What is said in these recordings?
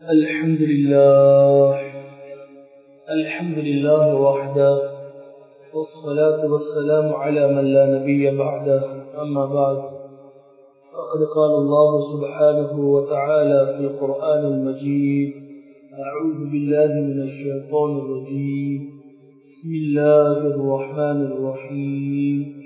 الحمد لله الحمد لله وحده والصلاة والسلام على من لا نبي بعده أما بعد فقد قال الله سبحانه وتعالى في القرآن المجيد أعوذ بالله من الشيطان الرجيم بسم الله الرحمن الرحيم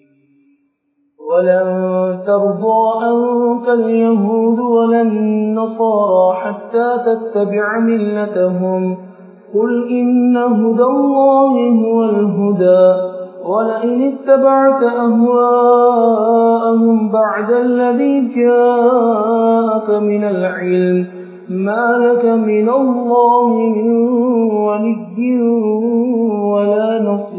ولن ترضى عنك اليهود ولا النصارى حتى تتبع ملتهم قل إن هدى الله هو الهدى ولئن اتبعت أهواءهم بعد الذي جاءك من العلم ما لك من الله من ولي ولا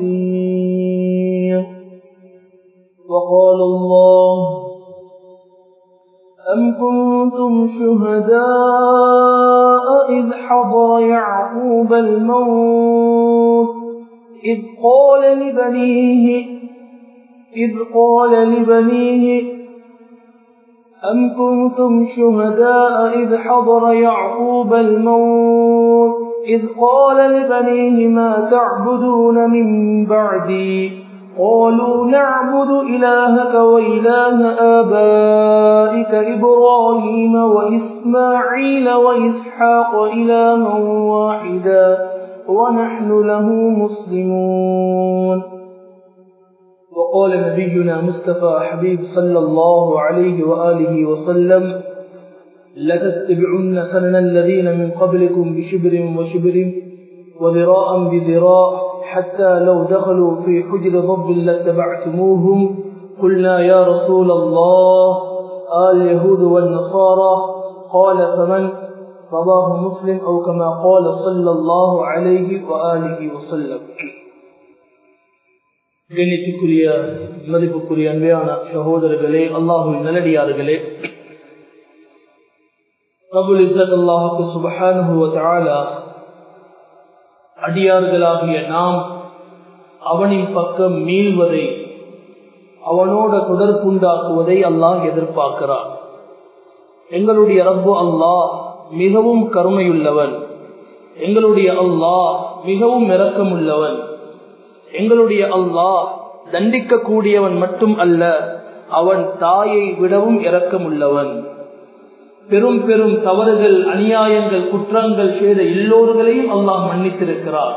نصير وقال الله أم كنتم شهداء إذ حضر يعقوب الموت إذ قال لبنيه إذ قال لبنيه أم كنتم شهداء إذ حضر يعقوب الموت إذ قال لبنيه ما تعبدون من بعدي قالوا نعبد إلهك وإله آبائك إبراهيم وإسماعيل وإسحاق إلها واحدا ونحن له مسلمون وقال نبينا مصطفى حبيب صلى الله عليه وآله وسلم لتتبعن سنن الذين من قبلكم بشبر وشبر وذراء بذراء حتى لو دخلوا في حجر ضب لاتبعتموهم قلنا يا رسول الله آل اليهود والنصارى قال فمن رواه مسلم أو كما قال صلى الله عليه وآله وسلم கண்ணியத்துக்குரிய மதிப்புக்குரிய அன்பையான சகோதரர்களே அல்லாஹுவின் நல்லடியார்களே பிரபுல் இஸ்லத் அல்லாஹுக்கு சுபஹானுவ அடியார்களாகிய நாம் அவனின் பக்கம் மீள்வதை அவனோட தொடர்புண்டாக்குவதை அல்லாஹ் எதிர்பார்க்கிறான் எங்களுடைய ரப்பு அல்லாஹ் மிகவும் கருமையுள்ளவன் எங்களுடைய அல்லாஹ் மிகவும் இரக்கமுள்ளவன் எங்களுடைய அல்லாஹ் தண்டிக்க கூடியவன் மட்டும் அல்ல அவன் தாயை விடவும் இரக்கமுள்ளவன் பெரும் பெரும் தவறுகள் அநியாயங்கள் குற்றங்கள் செய்த எல்லோர்களையும் அல்லாஹ் மன்னித்திருக்கிறார்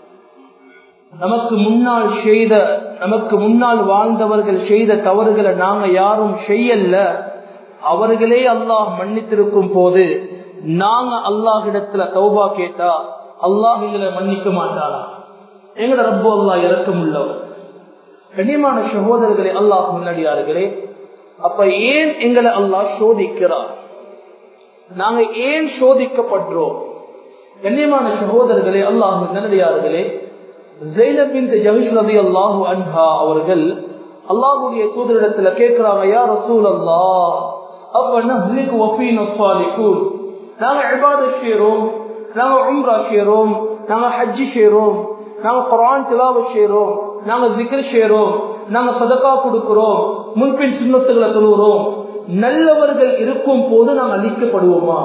நமக்கு முன்னால் செய்த நமக்கு முன்னால் வாழ்ந்தவர்கள் செய்த தவறுகளை நாங்க யாரும் செய்யல அவர்களே அல்லாஹ் மன்னித்திருக்கும் போது நாங்க அல்லாஹிடத்துல தௌபா கேட்டா அல்லாஹ் எங்களை மன்னிக்க மாட்டாரா எங்கட ரப்பு அல்லாஹ் இறக்கம் உள்ளவர் கண்ணியமான சகோதரர்களே அல்லாஹ் முன்னாடியார்களே அப்ப ஏன் எங்களை அல்லாஹ் சோதிக்கிறார் நாங்க ஏன் சோதிக்கப்படுறோம் கண்ணியமான சகோதரர்களே அல்லாஹ் நல்லடியார்களே ஜெயினபின் ஜஹிஷ்ரதி அல்லாஹு அன்ஹா அவர்கள் அல்லாஹுடைய தூதரிடத்துல கேட்கிறாங்க யார் ரசூல் அல்லா அப்ப நஹ்லிக்கு வஃபீன சாலிகூன் நாங்க இபாதத் செய்றோம் நாங்க உம்ரா செய்றோம் நாங்க ஹஜ்ஜி செய்றோம் நாங்க குரான் திலாவத் செய்றோம் நாங்க ஜிக்ர் செய்றோம் நாங்க சதக்கா கொடுக்கிறோம் முன்பின் சுண்ணத்துகளை தொழுகிறோம் நல்லவர்கள் இருக்கும் போது நாங்கள் அழிக்கப்படுவோமா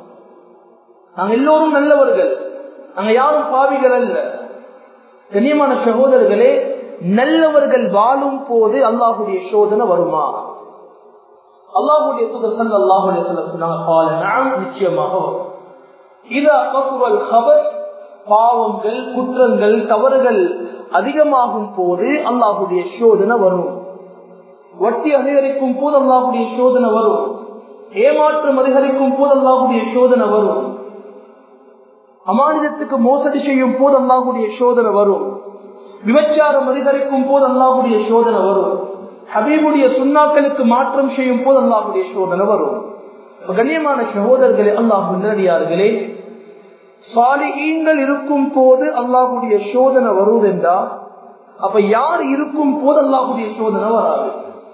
நாங்க எல்லோரும் நல்லவர்கள் நாங்க யாரும் பாவிகள் அல்ல கண்ணியமான சகோதரர்களே நல்லவர்கள் வாழும் போது அல்லாஹுடைய சோதனை வருமா அல்லாஹுடைய புதசன் அல்லாஹுடைய சொன்னாங்க நிச்சயமாக இதா கபுவல் ஹபர் பாவங்கள் குற்றங்கள் தவறுகள் அதிகமாகும் போது அல்லாஹுடைய சோதனை வரும் வட்டி அதிகரிக்கும் போது அல்லாஹுடைய சோதனை வரும் ஏமாற்றம் அதிகரிக்கும் போது அல்லாஹுடைய சோதனை வரும் அமானிதத்துக்கு மோசடி செய்யும் போது அல்லாஹுடைய சோதனை வரும் விபச்சாரம் அதிகரிக்கும் போது அல்லாஹுடைய சோதனை வரும் ஹபீபுடைய சுண்ணாக்களுக்கு மாற்றம் செய்யும் போது அல்லாஹுடைய சோதனை வரும் கண்ணியமான சகோதரர்களே அல்லாஹ் முன்னடியார்களே சாலிகீங்கள் இருக்கும் போது அல்லாஹுடைய சோதனை வருவதென்றா அப்ப யார் இருக்கும் போது அல்லாஹுடைய சோதனை வராது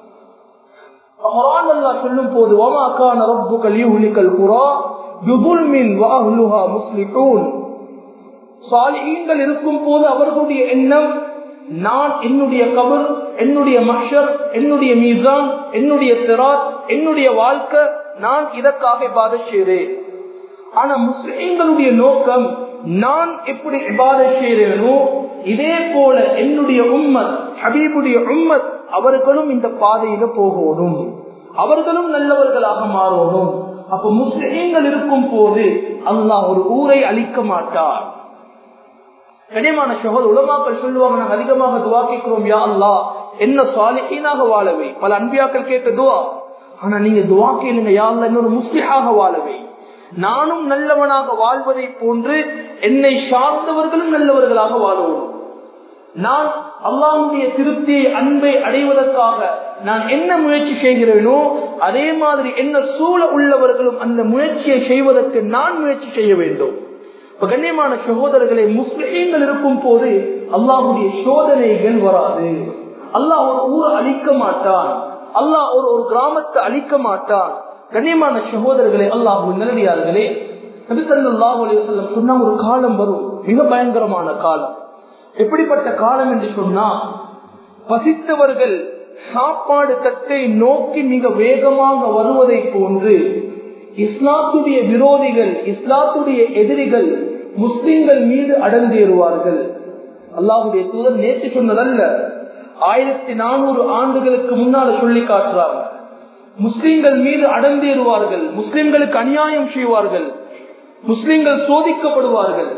குரான் அல்லாஹ் சொல்லும் போது வமா கான ரப்புகல் யுஹ்லிகல் குரா பிதுல்மின் வஅஹ்லுஹா முஸ்லிஹூன் சாலிஹீன்கள் இருக்கும் போது அவர்களுடைய எண்ணம் நான் என்னுடைய கபர் என்னுடைய மஷர் என்னுடைய மீசான் என்னுடைய சிராத் என்னுடைய வாழ்க்கை நான் இதற்காக பாத செய்தேன் ஆனா முஸ்லிம்களுடைய நோக்கம் நான் எப்படி இபாத செய்யறேனோ இதே போல என்னுடைய உம்மத் ஹபீபுடைய உம்மத் அவர்களும் இந்த பாதையில போகணும் அவர்களும் நல்லவர்களாக மாறணும் அப்ப முஸ்லிம்கள் இருக்கும் போது அல்லாஹ் ஒரு ஊரை அழிக்க மாட்டார் கனியமான சகோதர உலமாக்கள் சொல்லுவாங்க நாங்க அதிகமாக துவா கேட்கிறோம் யா அல்லா என்ன சாலிஹீனாக வாழவே பல அன்பியாக்கள் கேட்ட துவா ஆனா நீங்க துவா கேளுங்க யா அல்லா இன்னொரு முஸ்லிஹாக வாழவே நானும் நல்லவனாக வாழ்வதை போன்று என்னை சார்ந்தவர்களும் நல்லவர்களாக வாழணும் நான் அல்லாவுடைய திருப்தியை அன்பை அடைவதற்காக நான் என்ன முயற்சி செய்கிறேனோ அதே மாதிரி என்ன சூழ உள்ளவர்களும் அந்த முயற்சியை செய்வதற்கு நான் முயற்சி செய்ய வேண்டும் இப்ப கண்ணியமான சகோதரர்களை முஸ்லிம்கள் இருக்கும் போது அல்லாஹுடைய சோதனைகள் வராது அல்லாஹ் ஒரு ஊரை அழிக்க மாட்டான் அல்லாஹ் ஒரு ஒரு கிராமத்தை அழிக்க மாட்டான் கண்ணியமான சகோதரர்களே அல்லாஹு நல்லடியார்களே நபிசல்லாஹு அலைவசல்லம் சொன்ன ஒரு காலம் வரும் மிக பயங்கரமான காலம் எப்படிப்பட்ட காலம் என்று சொன்னா பசித்தவர்கள் சாப்பாடு தட்டை நோக்கி மிக வேகமாக வருவதை போன்று இஸ்லாத்துடைய விரோதிகள் இஸ்லாத்துடைய எதிரிகள் முஸ்லிம்கள் மீது அடங்கேறுவார்கள் அல்லாஹுடைய தூதர் நேற்று சொன்னதல்ல ஆயிரத்தி நானூறு ஆண்டுகளுக்கு முன்னால சொல்லி காட்டுறாங்க முஸ்லிம்கள் மீது அடந்தேறுவார்கள் முஸ்லிம்களுக்கு அநியாயம் செய்வார்கள் முஸ்லிம்கள் சோதிக்கப்படுவார்கள்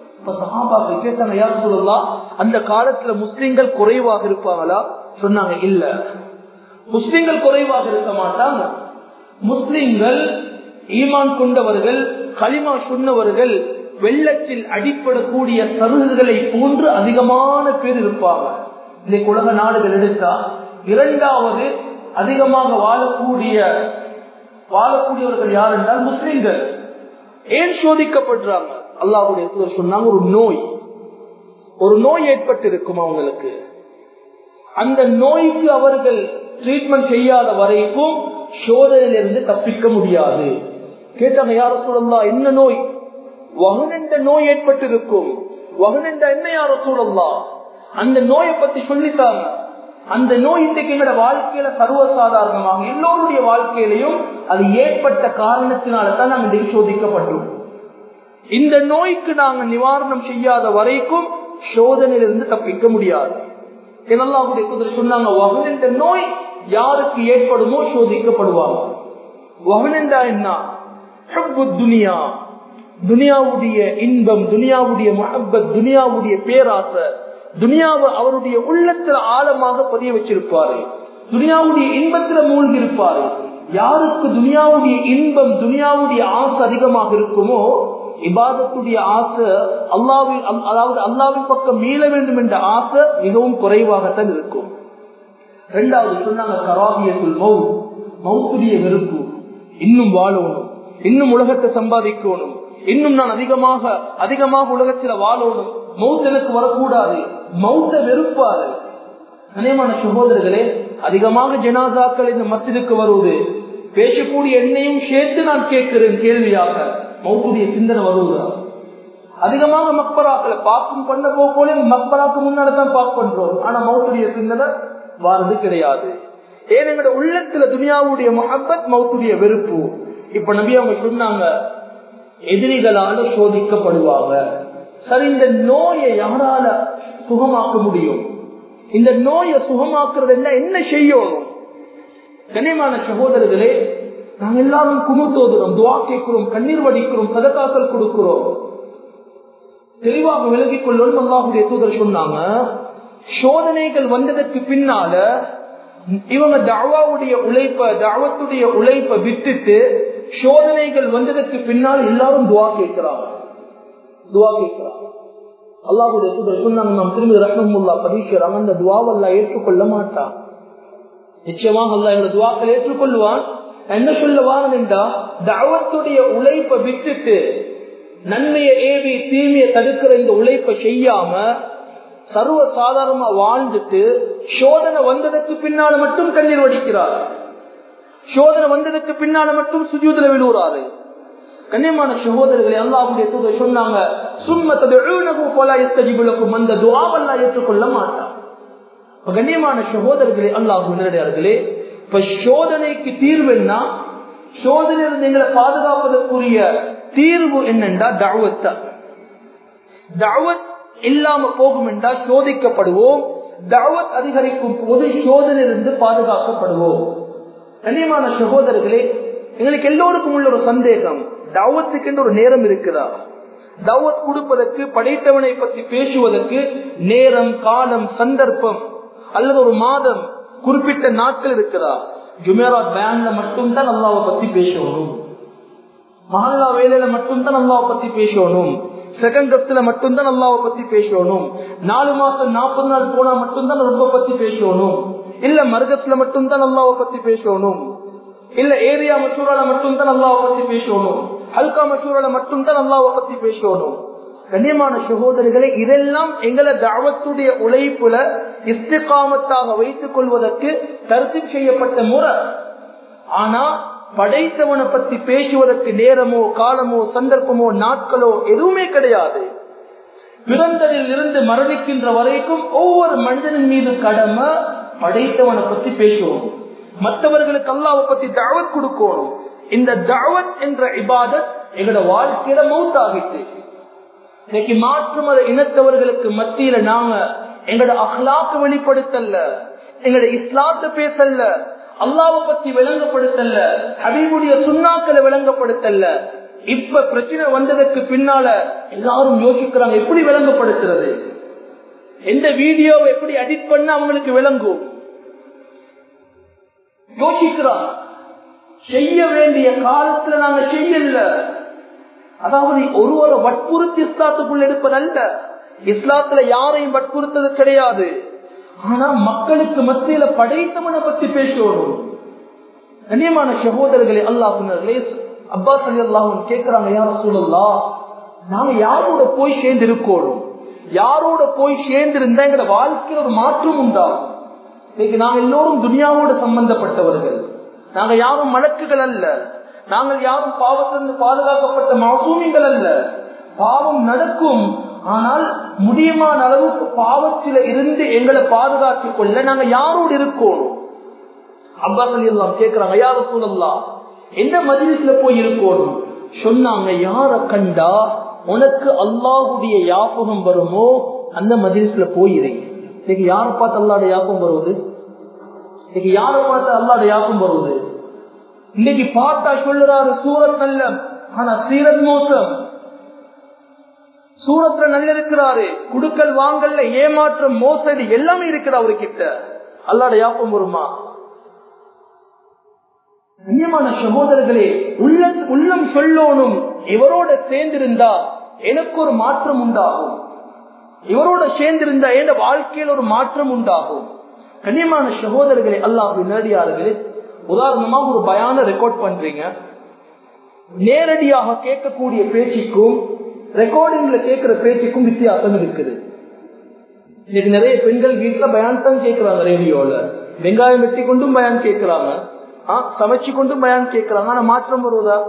அந்த காலத்துல முஸ்லிம்கள் குறைவாக இருப்பாங்களா சொன்னாங்க இல்ல முஸ்லிம்கள் குறைவாக இருக்க மாட்டாங்க முஸ்லிம்கள் ஈமான் கொண்டவர்கள் களிமா சொன்னவர்கள் வெள்ளத்தில் அடிப்படக்கூடிய சருகுகளை போன்று அதிகமான பேர் இருப்பாங்க இன்னைக்கு உலக நாடுகள் எடுத்தா இரண்டாவது அதிகமாக வாழக்கூடிய வாழக்கூடியவர்கள் யார் என்றால் முஸ்லிம்கள் ஏன் சோதிக்கப்படுறாங்க அல்லாஹுடைய சொன்னாங்க ஒரு நோய் ஒரு நோய் ஏற்பட்டிருக்கும் அவங்களுக்கு அந்த நோய்க்கு அவர்கள் ட்ரீட்மெண்ட் செய்யாத வரைக்கும் சோதனையிலிருந்து தப்பிக்க முடியாது கேட்டாங்க யார சொல்லலாம் என்ன நோய் வகுனென்ற நோய் ஏற்பட்டிருக்கும் வகுனென்ற என்ன யார சொல்லலாம் அந்த நோயை பத்தி சொல்லித்தாங்க அந்த நோய் இன்றைக்கு எங்களோட வாழ்க்கையில சர்வசாதாரணமாக எல்லோருடைய வாழ்க்கையிலையும் அது ஏற்பட்ட காரணத்தினால தான் நாங்கள் இன்றைக்கு சோதிக்கப்பட்டோம் இந்த நோய்க்கு நாங்க நிவாரணம் செய்யாத வரைக்கும் சோதனையிலிருந்து தப்பிக்க முடியாது என்னெல்லாம் சொன்னாங்க வகன் என்ற நோய் யாருக்கு ஏற்படுமோ சோதிக்கப்படுவாங்க வகன் என்றா என்ன துனியா துனியாவுடைய இன்பம் துனியாவுடைய மஹப்பத் துனியாவுடைய பேராசை துனியாவை அவருடைய உள்ளத்துல ஆழமாக பதிய வச்சிருப்பாரு துனியாவுடைய இன்பத்துல மூழ்கி இருப்பாரு யாருக்கு துனியாவுடைய இன்பம் துனியாவுடைய ஆசை அதிகமாக இருக்குமோ இபாதத்துடைய ஆசை அல்லாவின் அதாவது அல்லாவின் பக்கம் மீள வேண்டும் என்ற ஆசை மிகவும் குறைவாகத்தான் இருக்கும் இரண்டாவது சொன்னாங்க கராபியத்துல் மவுத் மவுத்துடைய வெறுப்பு இன்னும் வாழணும் இன்னும் உலகத்தை சம்பாதிக்கணும் இன்னும் நான் அதிகமாக அதிகமாக உலகத்துல வாழணும் மவுத் எனக்கு வரக்கூடாது மவுத்த வெறுப்பாரு கனியமான சகோதரர்களே அதிகமாக ஜனாசாக்கள் இந்த மத்திற்கு வருவது பேசக்கூடிய என்னையும் சேர்த்து நான் கேட்கிறேன் கேள்வியாக மௌத்துடைய சிந்தனை வருவதா அதிகமாக மக்பராக்களை பார்க்கும் பண்ண போல மக்பராக்கு முன்னாடி தான் பார்க்க பண்றோம் ஆனா மௌத்துடைய சிந்தனை வாரது கிடையாது ஏன் எங்களோட உள்ளத்துல துனியாவுடைய மஹப்பத் மௌத்துடைய வெறுப்பு இப்ப நபி அவங்க சொன்னாங்க எதிரிகளால சோதிக்கப்படுவாங்க சரி இந்த நோயை யாரால சுகமாக்க முடியும் இந்த நோயை சுகமாக்குறது என்ன என்ன செய்யணும் கண்ணியமான சகோதரர்களே நாங்க எல்லாரும் குமுத்தோதுறோம் துவா கேட்கிறோம் கண்ணீர் வடிக்கிறோம் சதக்காக்கள் கொடுக்கிறோம் தெளிவாக விலகிக் கொள்ளணும் அல்லாஹுடைய தூதர் சொன்னாங்க சோதனைகள் வந்ததற்கு பின்னால இவங்க தாவாவுடைய உழைப்ப தாவத்துடைய உழைப்ப விட்டுட்டு சோதனைகள் வந்ததற்கு பின்னால் எல்லாரும் துவா கேட்கிறாங்க துவா கேட்கிறாங்க அல்லாஹுடைய தூதர் சொன்னாங்க நாம் திரும்பி ரஹமுல்லா பதிக்கிறாங்க அந்த துவாவல்லா ஏற்றுக்கொள்ள மாட்டான் நிச்சயமாக அல்லா எங்களோட துவாக்கள் ஏற்றுக்கொள்வான் என்ன சொல்ல வாரம் என்றா தாவத்துடைய உழைப்பை விட்டுட்டு நன்மையை ஏவி தீமையை தடுக்கிற இந்த உழைப்பை செய்யாம சர்வ சாதாரணமா வாழ்ந்துட்டு சோதனை வந்ததற்கு பின்னால மட்டும் கண்ணீர் வடிக்கிறார் சோதனை வந்ததற்கு பின்னால மட்டும் சுஜூதல விழுவுறாரு கண்ணியமான சகோதரர்களை அல்லாஹுடைய தூதர் சொன்னாங்க சும்மத்ததுக்கும் அந்த துவாவல்லா ஏற்றுக்கொள்ள மாட்டான் கண்ணியமான சகோதரர்களே அல்லாஹு நேரடியார்களே இப்ப சோதனைக்கு தீர்வு என்ன சோதனையிலிருந்து எங்களை பாதுகாப்பதற்குரிய தீர்வு என்னென்றா தாவத்தா தாவத் இல்லாம போகும் என்றால் சோதிக்கப்படுவோம் தாவத் அதிகரிக்கும் போது சோதனையிலிருந்து பாதுகாக்கப்படுவோம் கண்ணியமான சகோதரர்களே எங்களுக்கு எல்லோருக்கும் உள்ள ஒரு சந்தேகம் தாவத்துக்கு என்று ஒரு நேரம் இருக்குதா தாவத் கொடுப்பதற்கு படைத்தவனை பற்றி பேசுவதற்கு நேரம் காலம் சந்தர்ப்பம் அல்லது ஒரு மாதம் குறிப்பிட்ட நாட்கள் இருக்குதா ஜுமேராத் பேன்ல மட்டும்தான் அல்லாவை பத்தி பேசணும் மஹல்லா வேலையில மட்டும்தான் அல்லாவை பத்தி பேசணும் செகண்ட் கப்ல மட்டும்தான் அல்லாவை பத்தி பேசணும் நாலு மாசம் நாற்பது நாள் போனா மட்டும்தான் ரொம்ப பத்தி பேசணும் இல்ல மருகத்துல மட்டும்தான் அல்லாவை பத்தி பேசணும் இல்ல ஏரியா மசூரால மட்டும்தான் அல்லாவை பத்தி பேசணும் ஹல்கா மசூரால மட்டும்தான் அல்லாவை பத்தி பேசணும் கண்ணியமான சகோதரிகளை இதெல்லாம் எங்களை தாவத்துடைய உழைப்புல இஸ்திகாமத்தாக வைத்துக் கொள்வதற்கு கருத்து செய்யப்பட்ட முறை ஆனா படைத்தவனை பற்றி பேசுவதற்கு நேரமோ காலமோ சந்தர்ப்பமோ நாட்களோ எதுவுமே கிடையாது பிறந்ததில் இருந்து மரணிக்கின்ற வரைக்கும் ஒவ்வொரு மனிதனின் மீது கடமை படைத்தவனை பத்தி பேசுவோம் மற்றவர்களுக்கு அல்லாவை பத்தி தாவத் கொடுக்கணும் இந்த தாவத் என்ற இபாதத் எங்களோட வாழ்க்கையில மவுத் ஆகிட்டு இன்னைக்கு மாற்று மத இனத்தவர்களுக்கு மத்தியில நாங்க எங்களோட அஹ்லாக்கு வெளிப்படுத்தல எங்களோட இஸ்லாத்தை பேசல அல்லாவை பத்தி விளங்கப்படுத்தல ஹபீபுடைய சுண்ணாக்களை விளங்கப்படுத்தல இப்ப பிரச்சனை வந்ததற்கு பின்னால எல்லாரும் யோசிக்கிறாங்க எப்படி விளங்கப்படுத்துறது எந்த வீடியோவை எப்படி எடிட் பண்ண அவங்களுக்கு விளங்கும் யோசிக்கிறாங்க செய்ய வேண்டிய காலத்துல நாங்க செய்யல அதாவது ஒருவரை வற்புறுத்தி இஸ்லாத்துக்குள் எடுப்பதல்ல இஸ்லாத்துல யாரையும் வற்புறுத்தது கிடையாது ஆனா மக்களுக்கு மத்தியில படைத்தவனை பத்தி பேசணும் கண்ணியமான சகோதரர்களே அல்லாஹ் அப்பாஸ் அலி அல்லாஹன் கேட்கிறாங்க யார சூழல்லா நாங்க யாரோட போய் சேர்ந்து இருக்கணும் யாரோட போய் சேர்ந்து இருந்தா எங்களோட வாழ்க்கையில் ஒரு மாற்றம் உண்டாகும் இன்னைக்கு நாங்க எல்லோரும் துனியாவோட சம்பந்தப்பட்டவர்கள் நாங்க யாரும் மலக்குகள் அல்ல நாங்கள் யாரும் பாவத்திலிருந்து பாதுகாக்கப்பட்ட மாசூமிகள் அல்ல பாவம் நடக்கும் ஆனால் முடியுமான அளவுக்கு பாவத்தில இருந்து எங்களை பாதுகாத்துக் கொள்ள நாங்க யாரோடு இருக்கோம் அப்பாஸ் அலி எல்லாம் கேட்கிறாங்க யார சூழல்லாம் எந்த மதிலிஸ்ல போய் இருக்கணும் சொன்னாங்க யார கண்டா உனக்கு அல்லாஹுடைய யாபகம் வருமோ அந்த மதிலிஸ்ல போயிரு இன்னைக்கு யார பார்த்து அல்லாட யாபம் வருவது இன்னைக்கு யார பார்த்து அல்லாட யாபம் வருவது இன்னைக்கு பார்த்தா சொல்லுறாரு சூரத் நல்ல ஆனா சீரத் மோசம் சூரத்துல நல்ல இருக்கிறாரு குடுக்கல் வாங்கல்ல ஏமாற்றம் மோசடி எல்லாமே இருக்கிற அவர்கிட்ட அல்லாட யாப்பம் வருமா கண்ணியமான சகோதரர்களே உள்ள உள்ளம் சொல்லணும் இவரோட சேர்ந்திருந்தா எனக்கு ஒரு மாற்றம் உண்டாகும் இவரோட சேர்ந்திருந்தா என் வாழ்க்கையில் ஒரு மாற்றம் உண்டாகும் கண்ணியமான சகோதரர்களே அல்லாஹ் நேரடியார்களே உதாரணமா ஒரு பயான ரெக்கார்ட் பண்றீங்க நேரடியாக கேட்கக்கூடிய பேச்சுக்கும் ரெக்கார்டிங்ல கேட்கிற பேச்சுக்கும் வித்தியாசம் இருக்குது இன்னைக்கு நிறைய பெண்கள் வீட்டுல பயான் தான் கேட்கிறாங்க ரேடியோல வெங்காயம் வெட்டி கொண்டும் பயான் கேட்கிறாங்க சமைச்சு கொண்டும் பயான் கேட்கிறாங்க ஆனா மாற்றம் வருவதா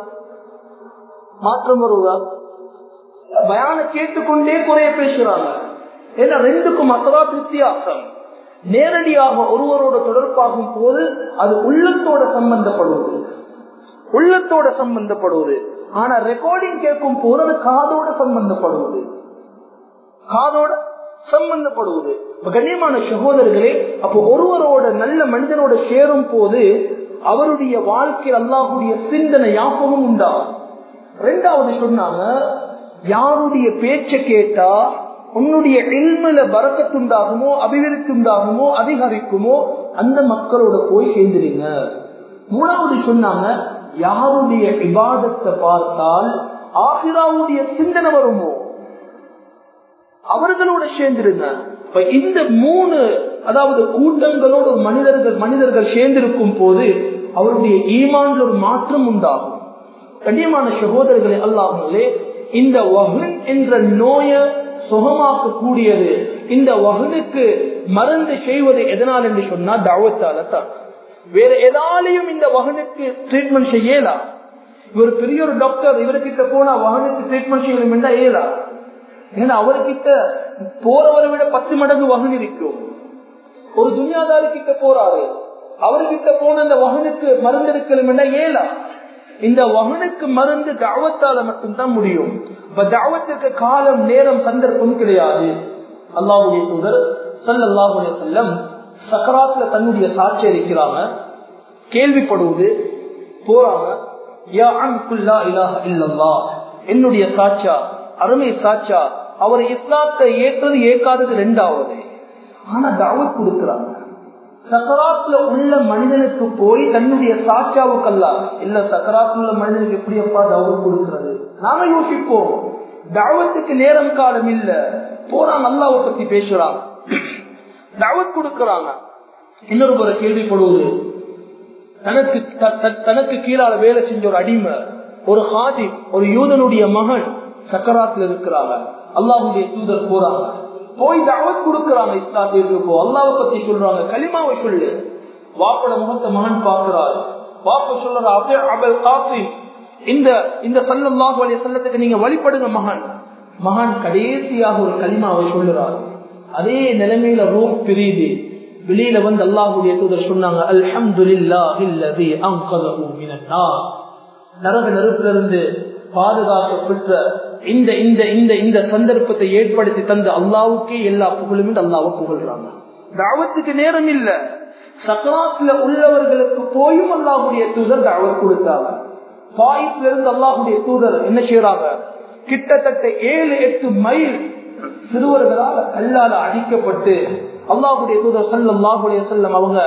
மாற்றம் வருவதா பயான கேட்டுக்கொண்டே குறைய பேசுறாங்க ஏன்னா ரெண்டுக்கும் அசராத் வித்தியாசம் நேரடியாக ஒருவரோட தொடர்பாகும் போது அது உள்ளத்தோட சம்பந்தப்படுவது உள்ளத்தோட சம்பந்தப்படுவது ஆனா ரெக்கார்டிங் கேட்கும் போது அது காதோட சம்பந்தப்படுவது காதோட சம்பந்தப்படுவது கண்ணியமான சகோதரர்களே அப்போ ஒருவரோட நல்ல மனிதனோட சேரும் போது அவருடைய வாழ்க்கையில் அல்லாஹுடைய சிந்தனை யாபகம் உண்டாகும் ரெண்டாவது சொன்னாங்க யாருடைய பேச்ச கேட்டா உன்னுடைய இல்மில பறக்கத்துண்டாகுமோ அபிவிருத்தி உண்டாகுமோ அதிகரிக்குமோ அந்த மக்களோட போய் சேர்ந்துருங்க மூணாவது சொன்னாங்க யாருடைய விவாதத்தை பார்த்தால் ஆசிராவுடைய சிந்தனை வருமோ அவர்களோட சேர்ந்திருங்க இப்ப இந்த மூணு அதாவது கூட்டங்களோட ஒரு மனிதர்கள் மனிதர்கள் சேர்ந்திருக்கும் போது அவருடைய ஈமான்ல ஒரு மாற்றம் உண்டாகும் கண்ணியமான சகோதரர்களே அல்லாமலே இந்த வகுன் என்ற நோய சுகமாக்கக்கூடியது இந்த வகுனுக்கு மருந்து செய்வது எதனால் என்று சொன்னா தாவத்தால தான் வேற எதாலையும் இந்த வகனுக்கு ட்ரீட்மெண்ட் செய்யலாம் இவர் பெரிய ஒரு டாக்டர் இவர்கிட்ட போனா வகனுக்கு ட்ரீட்மெண்ட் செய்யணும் என்றா ஏலா ஏன்னா அவர்கிட்ட போறவரை விட பத்து மடங்கு வகன் இருக்கும் ஒரு துணியாதாரி கிட்ட போறாரு அவர்கிட்ட போன அந்த வகனுக்கு மருந்து இருக்கணும் என்றா ஏலா இந்த வகனுக்கு மருந்து தாவத்தால மட்டும்தான் முடியும் இப்ப தாவத்துக்கு காலம் நேரம் சந்தர்ப்பம் கிடையாது அல்லாஹுடைய தூதர் சல்லாஹுடைய செல்லம் சக்கராத்துல தன்னுடைய சாட்சி இருக்கிறாங்க கேள்விப்படுவது போறாங்க என்னுடைய சாட்சா அருமை சாட்சா அவர் இஸ்லாத்தை ஏற்றது ஏற்காதது ரெண்டாவது ஆனா தாவத் கொடுக்கிறாங்க சக்கராத்துல உள்ள மனிதனுக்கு போய் தன்னுடைய சாட்சாவுக்கு அல்ல இல்ல சக்கராத்துல உள்ள மனிதனுக்கு எப்படி அப்பா தாவத் கொடுக்கிறது நாம யோசிப்போம் தாவத்துக்கு நேரம் காலம் இல்ல போறாங்க அல்லாவை பத்தி பேசுறாங்க தாவத் கொடுக்கிறாங்க இன்னொரு முறை கேள்விப்படுவது தனக்கு தனக்கு கீழால வேலை செஞ்ச ஒரு அடிமை ஒரு ஹாதி ஒரு யூதனுடைய மகன் சக்கராத்துல இருக்கிறாங்க அல்லாஹுடைய தூதர் போறாங்க போய் தாவத் கொடுக்கிறாங்க இஸ்லாத்திற்கு போ அல்லாவை பத்தி சொல்றாங்க களிமாவை சொல்லு வாப்பட முகத்தை மகன் பார்க்கிறார் வாப்ப சொல்ற அபல் காசிம் இந்த இந்த சல்லாஹு அலைய சல்லத்துக்கு நீங்க வழிபடுங்க மகன் மகன் கடைசியாக ஒரு களிமாவை சொல்லுறார் அதே நிலைமையில ரூம் பிரியுது வெளியில வந்து அல்லாஹுடைய தூதர் சொன்னாங்க நரக நெருப்பிலிருந்து பாதுகாக்கப்பட்ட இந்த இந்த இந்த இந்த சந்தர்ப்பத்தை ஏற்படுத்தி தந்த அல்லாவுக்கே எல்லா புகழும் அல்லாவை புகழ்றாங்க தாவத்துக்கு நேரம் இல்ல சக்கராத்துல உள்ளவர்களுக்கு போயும் அல்லாஹுடைய தூதர் தாவத் கொடுத்தாங்க பாயிப்ல இருந்து அல்லாஹுடைய தூதர் என்ன செய்யறாங்க கிட்டத்தட்ட ஏழு எட்டு மைல் சிறுவர்களால் கல்லால அடிக்கப்பட்டு அல்லாஹுடைய தூதர் செல்லம் அல்லாஹுடைய செல்லம் அவங்க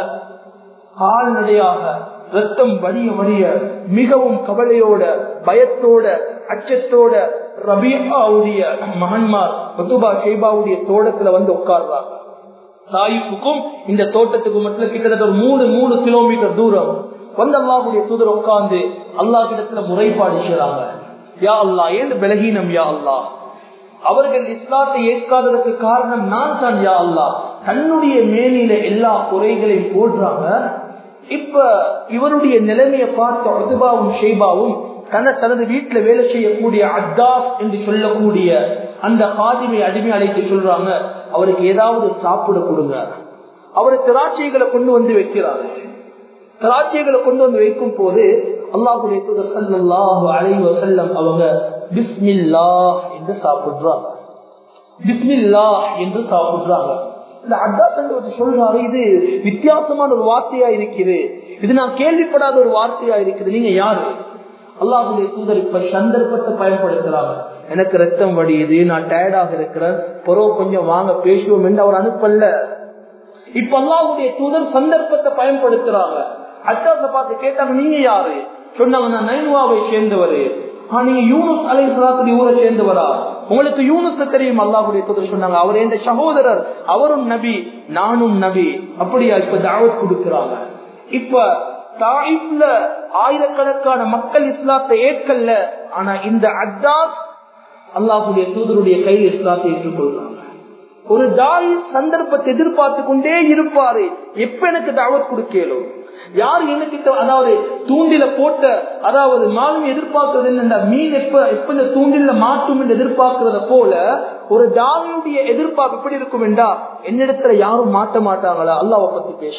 கால்நடையாக ரத்தம் வடிய வடிய மிகவும் கவலையோட பயத்தோட அச்சத்தோட ரபியாவுடைய மகன்மார் பத்துபா ஷேபாவுடைய தோட்டத்துல வந்து உட்கார்றாங்க தாயிப்புக்கும் இந்த தோட்டத்துக்கு மட்டும் கிட்டத்தட்ட ஒரு மூணு மூணு கிலோமீட்டர் தூரம் வந்து அல்லாஹுடைய தூதர் உட்கார்ந்து அல்லாஹ் கிடத்துல முறைப்பாடு செய்யறாங்க யா அல்லா ஏன் பலகீனம் யா அல்லா அவர்கள் இஸ்லாத்தை ஏற்காததற்கு காரணம் நான் தான் யா அல்லா தன்னுடைய மேனில எல்லா குறைகளையும் போடுறாங்க இப்ப இவருடைய நிலைமையை பார்த்த ஒதுபாவும் ஷெய்பாவும் தன தனது வீட்டுல வேலை செய்யக்கூடிய அத்தாஸ் என்று சொல்லக்கூடிய அந்த காதிமை அடிமை அழைத்து சொல்றாங்க அவருக்கு ஏதாவது சாப்பிட கொடுங்க அவரு திராட்சைகளை கொண்டு வந்து வைக்கிறாரு திராட்சைகளை கொண்டு வந்து வைக்கும் போது அல்லாஹுடைய தூதர் சல்லாஹு அலைவ செல்லம் அவங்க பிஸ்மில்லா என்று சாப்பிடுறாங்க பிஸ்மில்லா என்று சாப்பிடுறாங்க இந்த அத்தாஸ் சொல்றாரு இது வித்தியாசமான ஒரு வார்த்தையா இருக்குது இது நான் கேள்விப்படாத ஒரு வார்த்தையா இருக்குது நீங்க யாரு அல்லாஹுடைய தூதர் இப்ப சந்தர்ப்பத்தை பயன்படுத்துறாங்க எனக்கு ரத்தம் வடியுது நான் டயர்டாக இருக்கிறேன் பொறவு கொஞ்சம் வாங்க பேசுவோம் என்று அவர் அனுப்பல இப்ப அல்லாஹுடைய தூதர் சந்தர்ப்பத்தை பயன்படுத்துறாங்க அத்தாச பார்த்து கேட்டாங்க நீங்க யாரு சொன்னாங்க நான் நைனுவாவை சேர்ந்தவரு நீங்க யூனுஸ் அலை சலாத்துடைய ஊரை சேர்ந்தவரா உங்களுக்கு யூனுஸ் தெரியும் அல்லாஹுடைய தூதர் சொன்னாங்க அவர் எந்த சகோதரர் அவரும் நபி நானும் நபி அப்படியா இப்ப தாவத் கொடுக்கிறாங்க இப்ப தாயிப்ல ஆயிரக்கணக்கான மக்கள் இஸ்லாத்தை ஏற்கல்ல ஆனா இந்த அத்தாஸ் அல்லாஹுடைய தூதருடைய கையில் இஸ்லாத்தை ஏற்றுக்கொள்றாங்க ஒரு தாய் சந்தர்ப்பத்தை எதிர்பார்த்து கொண்டே இருப்பாரு எப்ப எனக்கு தாவத் கொடுக்கலும் யார் எனக்கு அதாவது தூண்டில போட்ட அதாவது மாலும் எதிர்பார்க்கிறது என்ன மீன் எப்ப எப்ப இந்த தூண்டில மாட்டும் என்று எதிர்பார்க்கிறத போல ஒரு தாவியுடைய எதிர்பார்ப்பு எப்படி இருக்கும் என்றா என்னிடத்துல யாரும் மாட்ட மாட்டாங்களா அல்லாவை பத்தி பேச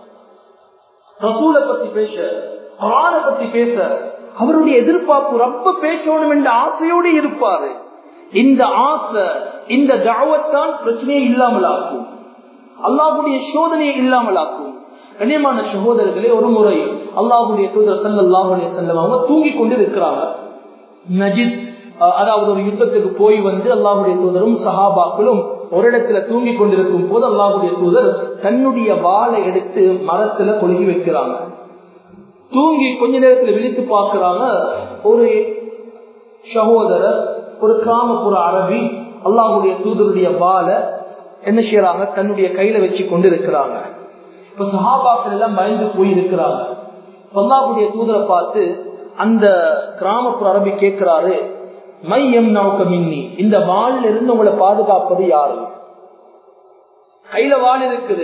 ரசூலை பத்தி பேச குரானை பத்தி பேச அவருடைய எதிர்பார்ப்பு ரொம்ப பேசணும் என்ற ஆசையோடு இருப்பாரு இந்த ஆசை இந்த தாவத்தான் பிரச்சனையை இல்லாமல் ஆக்கும் அல்லாஹுடைய சோதனையை இல்லாமல் ஆக்கும் கண்ணியமான சகோதரர்களே ஒரு முறை அல்லாஹுடைய தூதர் சல்லாஹுடைய செல்லம் அவங்க தூங்கி கொண்டு இருக்கிறாங்க நஜித் அதாவது ஒரு யுத்தத்துக்கு போய் வந்து அல்லாஹுடைய தூதரும் சஹாபாக்களும் ஒரு இடத்துல தூங்கி கொண்டிருக்கும் போது அல்லாஹுடைய தூதர் தன்னுடைய வாளை எடுத்து மரத்துல கொழுகி வைக்கிறாங்க தூங்கி கொஞ்ச நேரத்துல விழித்து பார்க்கிறாங்க ஒரு சகோதரர் ஒரு கிராமப்புற அரபி அல்லாஹுடைய தூதருடைய வாளை என்ன செய்யறாங்க தன்னுடைய கையில வச்சு கொண்டு இருக்கிறாங்க இப்ப சஹாபாக்கள் எல்லாம் பயந்து போய் இருக்கிறாங்க அல்லாஹுடைய தூதரை பார்த்து அந்த கிராமப்புற அரபி கேட்கிறாரு மையம் நோக்க மின்னி இந்த வாளில் இருந்து உங்களை பாதுகாப்பது யாரு கையில வாள் இருக்குது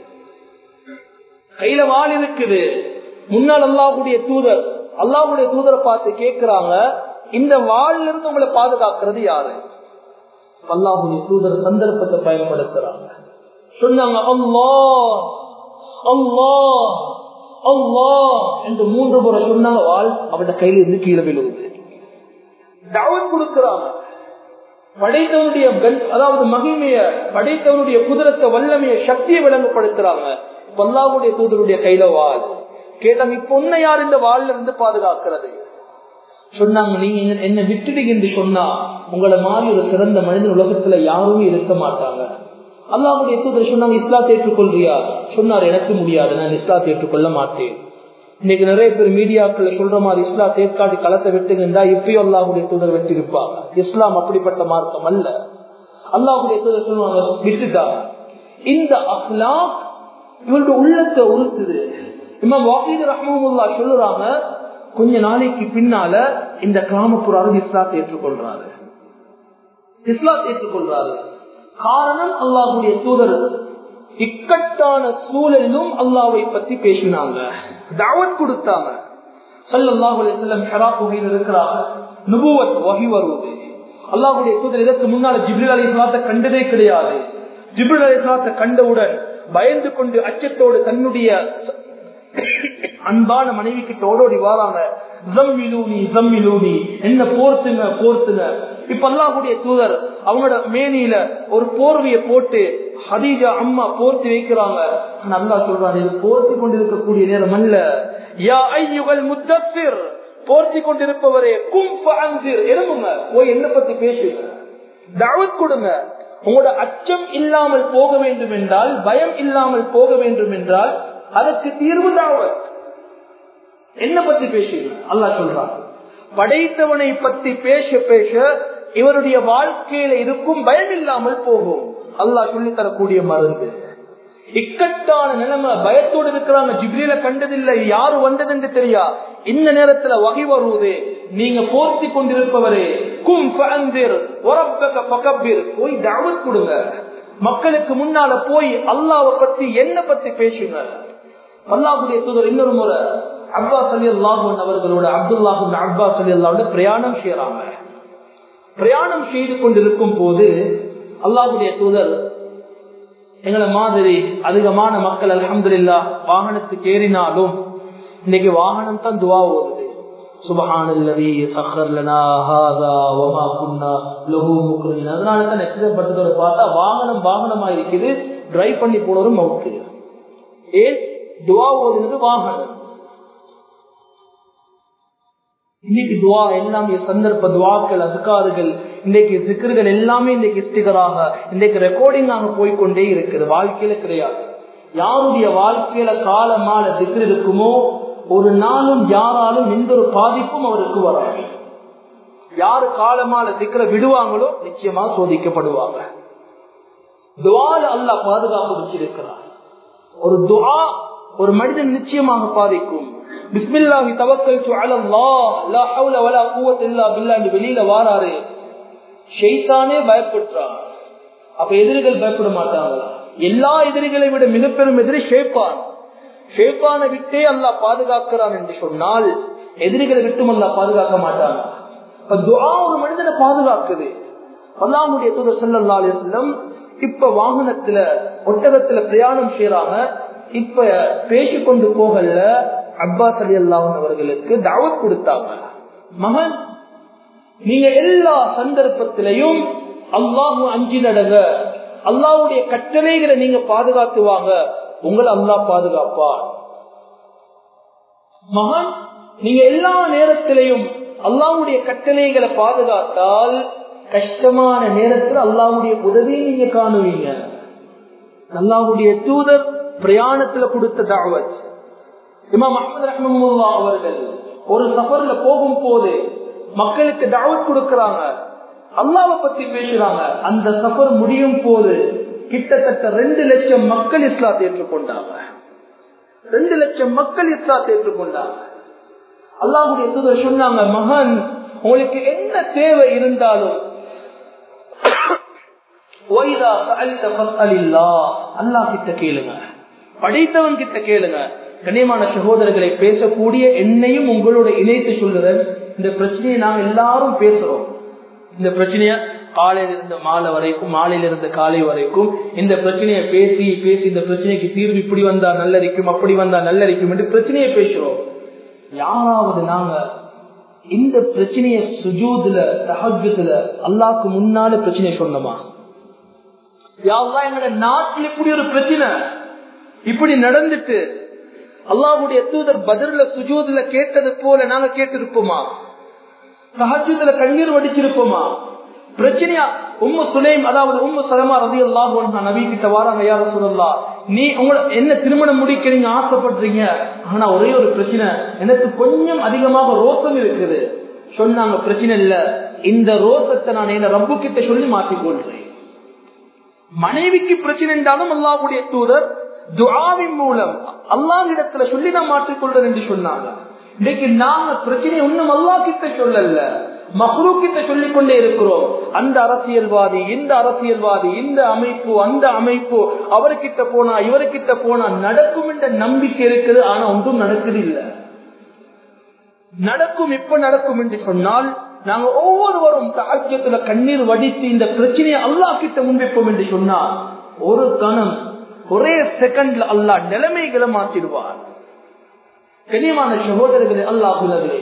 கையில வாள் இருக்குது முன்னால் அல்லாஹுடைய தூதர் அல்லாஹுடைய தூதரை பார்த்து கேட்கிறாங்க இந்த வாளில் இருந்து உங்களை பாதுகாக்கிறது யாரு அல்லாஹுடைய தூதர் சந்தர்ப்பத்தை பயன்படுத்துறாங்க சொன்னாங்க அல்லா அல்லா அல்லா என்று மூன்று முறை சொன்னாங்க வால் அவட கையில இருந்து கீழே விழுகுது தாவத் கொடுக்கிறாங்க படைத்தவனுடைய அதாவது மகிமைய படைத்தவனுடைய குதிரத்தை வல்லமைய சக்தியை விளங்கப்படுத்துறாங்க பல்லாவுடைய தூதருடைய கையில வாழ் கேட்டாங்க இப்ப உன்னை யார் இந்த வாழ்ல இருந்து பாதுகாக்கிறது சொன்னாங்க நீங்க என்ன விட்டுடுங்க என்று சொன்னா உங்களை மாதிரி ஒரு சிறந்த மனிதன் உலகத்துல யாருமே இருக்க மாட்டாங்க அல்லாவுடைய தூதர் சொன்னாங்க இஸ்லாத்தை ஏற்றுக்கொள்றியா சொன்னார் எனக்கு முடியாது நான் இஸ்லாத்தை ஏற்றுக்கொள்ள மாட்டேன் இன்னைக்கு நிறைய பேர் மீடியாக்கள் சொல்ற மாதிரி இஸ்லாம் தேர்க்காட்டி களத்தை விட்டுங்கண்டா இப்பயும் அல்லாஹுடைய தூதர் வச்சிருப்பாங்க இஸ்லாம் அப்படிப்பட்ட மார்க்கம் அல்ல அல்லாஹுடைய தூதர் சொல்லுவாங்க விட்டுட்டா இந்த அஹ்லாக் இவருடைய உள்ளத்தை உறுத்துது இம்மா வாக்கீது ரஹமுல்லா சொல்லுறாங்க கொஞ்ச நாளைக்கு பின்னால இந்த கிராமப்புறாரு இஸ்லாத்தை ஏற்றுக்கொள்றாரு இஸ்லாத்தை ஏற்றுக்கொள்றாரு காரணம் அல்லாஹுடைய தூதர் இக்கட்டான சூழலிலும் அல்லாவை பத்தி பேசினாங்க தாவத் கொடுத்தாங்க இருக்கிறாங்க நுபுவத் வகி வருவது அல்லாஹுடைய தூதர் இதற்கு முன்னால ஜிப்ரில் அலி இஸ்லாத்தை கண்டதே கிடையாது ஜிப்ரில் அலி இஸ்லாத்தை கண்டவுடன் பயந்து கொண்டு அச்சத்தோடு தன்னுடைய அன்பான மனைவி கிட்ட ஓடோடி வாராங்க என்ன போர்த்துங்க போர்த்துங்க இப்ப அல்லாஹுடைய தூதர் அவங்களோட மேனியில ஒரு போர்வைய போட்டு ஹதீஜா அம்மா போர்த்தி வைக்கிறாங்க நல்லா சொல்றாரு இது போர்த்தி கொண்டிருக்கக்கூடிய நேரம் அல்ல யா ஐயுகள் முத்தசிர் போர்த்தி கொண்டிருப்பவரே கும் எலும்புங்க போய் என்ன பத்தி பேசுங்க தாவத் கொடுங்க உங்களோட அச்சம் இல்லாமல் போக வேண்டும் என்றால் பயம் இல்லாமல் போக வேண்டும் என்றால் அதற்கு தீர்வு தாவத் என்ன பத்தி பேசுங்க அல்லா சொல்றான் படைத்தவனை பத்தி பேச பேச இவருடைய வாழ்க்கையில இருக்கும் பயம் இல்லாமல் போகும் அல்லாஹ் சொல்லி தரக்கூடிய மருந்து இக்கட்டான நிலைமை பயத்தோடு இருக்கிறாங்க ஜிப்ரில கண்டதில்லை யாரு வந்தது என்று தெரியா இந்த நேரத்துல வகை வருவது நீங்க போர்த்தி கொண்டிருப்பவரே கும் போய் தாவத் கொடுங்க மக்களுக்கு முன்னால போய் அல்லாவை பத்தி என்ன பத்தி பேசுங்க அல்லாஹுடைய தூதர் இன்னொரு முறை அப்பாஸ் அலி அல்லாஹூன் அவர்களோட அப்துல்லாஹூன் அப்பாஸ் அலி அல்லாவோட பிரயாணம் செய்யறாங்க பிரயாணம் செய்து கொண்டிருக்கும் போது அல்லாஹுடைய தூதர் எங்களை மாதிரி அதிகமான மக்கள் அலமதுல்லா வாகனத்துக்கு ஏறினாலும் இன்னைக்கு வாகனம் தான் துவா ஓடுது சுபஹானல்லவி சஹர்லனா ஹாதா வமா குன்னா லஹு முக்ரின் அதனால தான் நெச்சப்பட்டதோட பார்த்தா வாகனம் வாகனமா இருக்குது டிரைவ் பண்ணி போனவரும் மவுக்கு ஏன் துவா ஓதுனது வாகனம் இன்னைக்கு துவா எல்லாமே சந்தர்ப்ப துவாக்கள் அதுக்காறுகள் இன்னைக்கு சிக்கர்கள் எல்லாமே இன்னைக்கு ஸ்டிகராக இன்னைக்கு ரெக்கார்டிங் போய்கொண்டே இருக்குது வாழ்க்கையில கிடையாது யாருடைய வாழ்க்கையில காலமான திக்ர் இருக்குமோ ஒரு நாளும் யாராலும் எந்த ஒரு பாதிப்பும் அவருக்கு வராது யாரு காலமான திக்கரை விடுவாங்களோ நிச்சயமா சோதிக்கப்படுவாங்க துவால அல்ல பாதுகாப்பு வச்சிருக்கிறார் ஒரு துவா ஒரு மனிதன் நிச்சயமாக பாதிக்கும் பிஸ்மில்லாஹி தவக்கல்து அலல்லாஹ் லா ஹவுல வலா குவத்த இல்லா பில்லாஹ் வெளியில வாராரு ஷைத்தானே பயப்படுறான் அப்ப எதிரிகள் பயப்பட மாட்டாங்களா எல்லா எதிரிகளை விட மிக பெரும் எதிரி ஷேப்பான் ஷேப்பானை விட்டே அல்லாஹ் பாதுகாக்கிறான் என்று சொன்னால் எதிரிகளை விட்டும் அல்லாஹ் பாதுகாக்க மாட்டாங்க இப்ப துஆ ஒரு மனிதனை பாதுகாக்குது அல்லாஹ்வுடைய தூதர் ஸல்லல்லாஹு அலைஹி வஸல்லம் இப்ப வாகனத்துல ஒட்டகத்துல பிரயாணம் செய்யறாங்க இப்ப பேசிக்கொண்டு போகல அப்பாஸ் அலி அல்லாஹன் அவர்களுக்கு தாவத் கொடுத்தாங்க மகன் நீங்க எல்லா சந்தர்ப்பத்திலையும் அல்லாஹு அஞ்சு நடங்க அல்லாவுடைய கட்டளைகளை நீங்க பாதுகாத்துவாங்க உங்களை அல்லாஹ் பாதுகாப்பார் மகன் நீங்க எல்லா நேரத்திலையும் அல்லாவுடைய கட்டளைகளை பாதுகாத்தால் கஷ்டமான நேரத்தில் அல்லாவுடைய உதவியை நீங்க காணுவீங்க அல்லாவுடைய தூதர் பிரயாணத்துல கொடுத்த தாவத் இமாம் அஹமது ரஹமுல்லா அவர்கள் ஒரு சஃபர்ல போகும் போது மக்களுக்கு தாவத் கொடுக்கறாங்க அல்லாவை பத்தி பேசுறாங்க அந்த சஃபர் முடியும் போது கிட்டத்தட்ட ரெண்டு லட்சம் மக்கள் இஸ்லாத்தை ஏற்றுக்கொண்டாங்க ரெண்டு லட்சம் மக்கள் இஸ்லாத்தை ஏற்றுக்கொண்டாங்க அல்லாஹுடைய தூதர் சொன்னாங்க மகன் உங்களுக்கு என்ன தேவை இருந்தாலும் அல்லா கிட்ட கேளுங்க படைத்தவன் கிட்ட கேளுங்க கண்ணியமான சகோதரர்களை பேசக்கூடிய என்னையும் உங்களோட இணைத்து சொல்லுறேன் இந்த பிரச்சனையை நாங்க எல்லாரும் பேசுறோம் இந்த பிரச்சனைய காலையில இருந்து மாலை வரைக்கும் மாலையில இருந்து காலை வரைக்கும் இந்த பிரச்சனையை பேசி பேசி இந்த பிரச்சனைக்கு தீர்வு இப்படி வந்தா நல்லரிக்கும் அப்படி வந்தா நல்லரிக்கும் என்று பிரச்சனையை பேசுறோம் யாராவது நாங்க இந்த பிரச்சனைய சுஜூதுல தஹஜத்துல அல்லாக்கு முன்னால பிரச்சனையை சொன்னோமா யாரெல்லாம் எங்களோட நாட்டில் இப்படி ஒரு பிரச்சனை இப்படி நடந்துட்டு அல்லாஹுடைய தூதர் பதில சுஜூதுல கேட்டது போல நாங்க கேட்டிருப்போமா சஹஜத்துல கண்ணீர் வடிச்சிருப்போமா பிரச்சனையா உம்மு சுலைம் அதாவது உம்மு சலமா ரதி அல்லாஹ் நபி கிட்ட வாராங்க யார சொல்லலாம் நீ உங்களை என்ன திருமணம் முடிக்க நீங்க ஆசைப்படுறீங்க ஆனா ஒரே ஒரு பிரச்சனை எனக்கு கொஞ்சம் அதிகமாக ரோசம் இருக்குது சொன்னாங்க பிரச்சனை இல்ல இந்த ரோசத்தை நான் என்ன ரப்பு கிட்ட சொல்லி மாற்றிக் கொள்றேன் மனைவிக்கு பிரச்சனை என்றாலும் அல்லாஹுடைய தூதர் துவாவின் மூலம் அல்லாஹிடத்துல சொல்லி நான் மாற்றிக்கொள்றேன் என்று சொன்னாங்க இன்னைக்கு நாங்க பிரச்சனை ஒண்ணும் அல்லா கிட்ட சொல்லல மஹ்ரூ கிட்ட சொல்லிக் கொண்டே இருக்கிறோம் அந்த அரசியல்வாதி இந்த அரசியல்வாதி இந்த அமைப்பு அந்த அமைப்பு அவர்கிட்ட போனா இவர்கிட்ட போனா நடக்கும் என்ற நம்பிக்கை இருக்குது ஆனா ஒன்றும் நடக்குது இல்ல நடக்கும் எப்ப நடக்கும் என்று சொன்னால் நாங்க ஒவ்வொருவரும் தாக்கியத்துல கண்ணீர் வடித்து இந்த பிரச்சனையை அல்லா கிட்ட முன்வைப்போம் என்று சொன்னால் ஒரு கணம் ஒரே செகண்ட்ல அல்லா நிலைமைகளை மாற்றிடுவார் கனியமான சகோதரர்களே அல்லாஹுலர்களே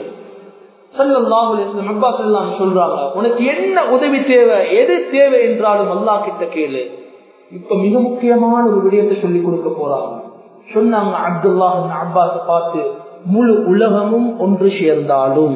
சொல்றாங்க உனக்கு என்ன உதவி தேவை எது தேவை என்றாலும் அல்லா கிட்ட கேளு இப்ப மிக முக்கியமான ஒரு விடயத்தை சொல்லி கொடுக்க போறாங்க சொன்னாங்க அப்துல்லா அப்பாஸ பார்த்து முழு உலகமும் ஒன்று சேர்ந்தாலும்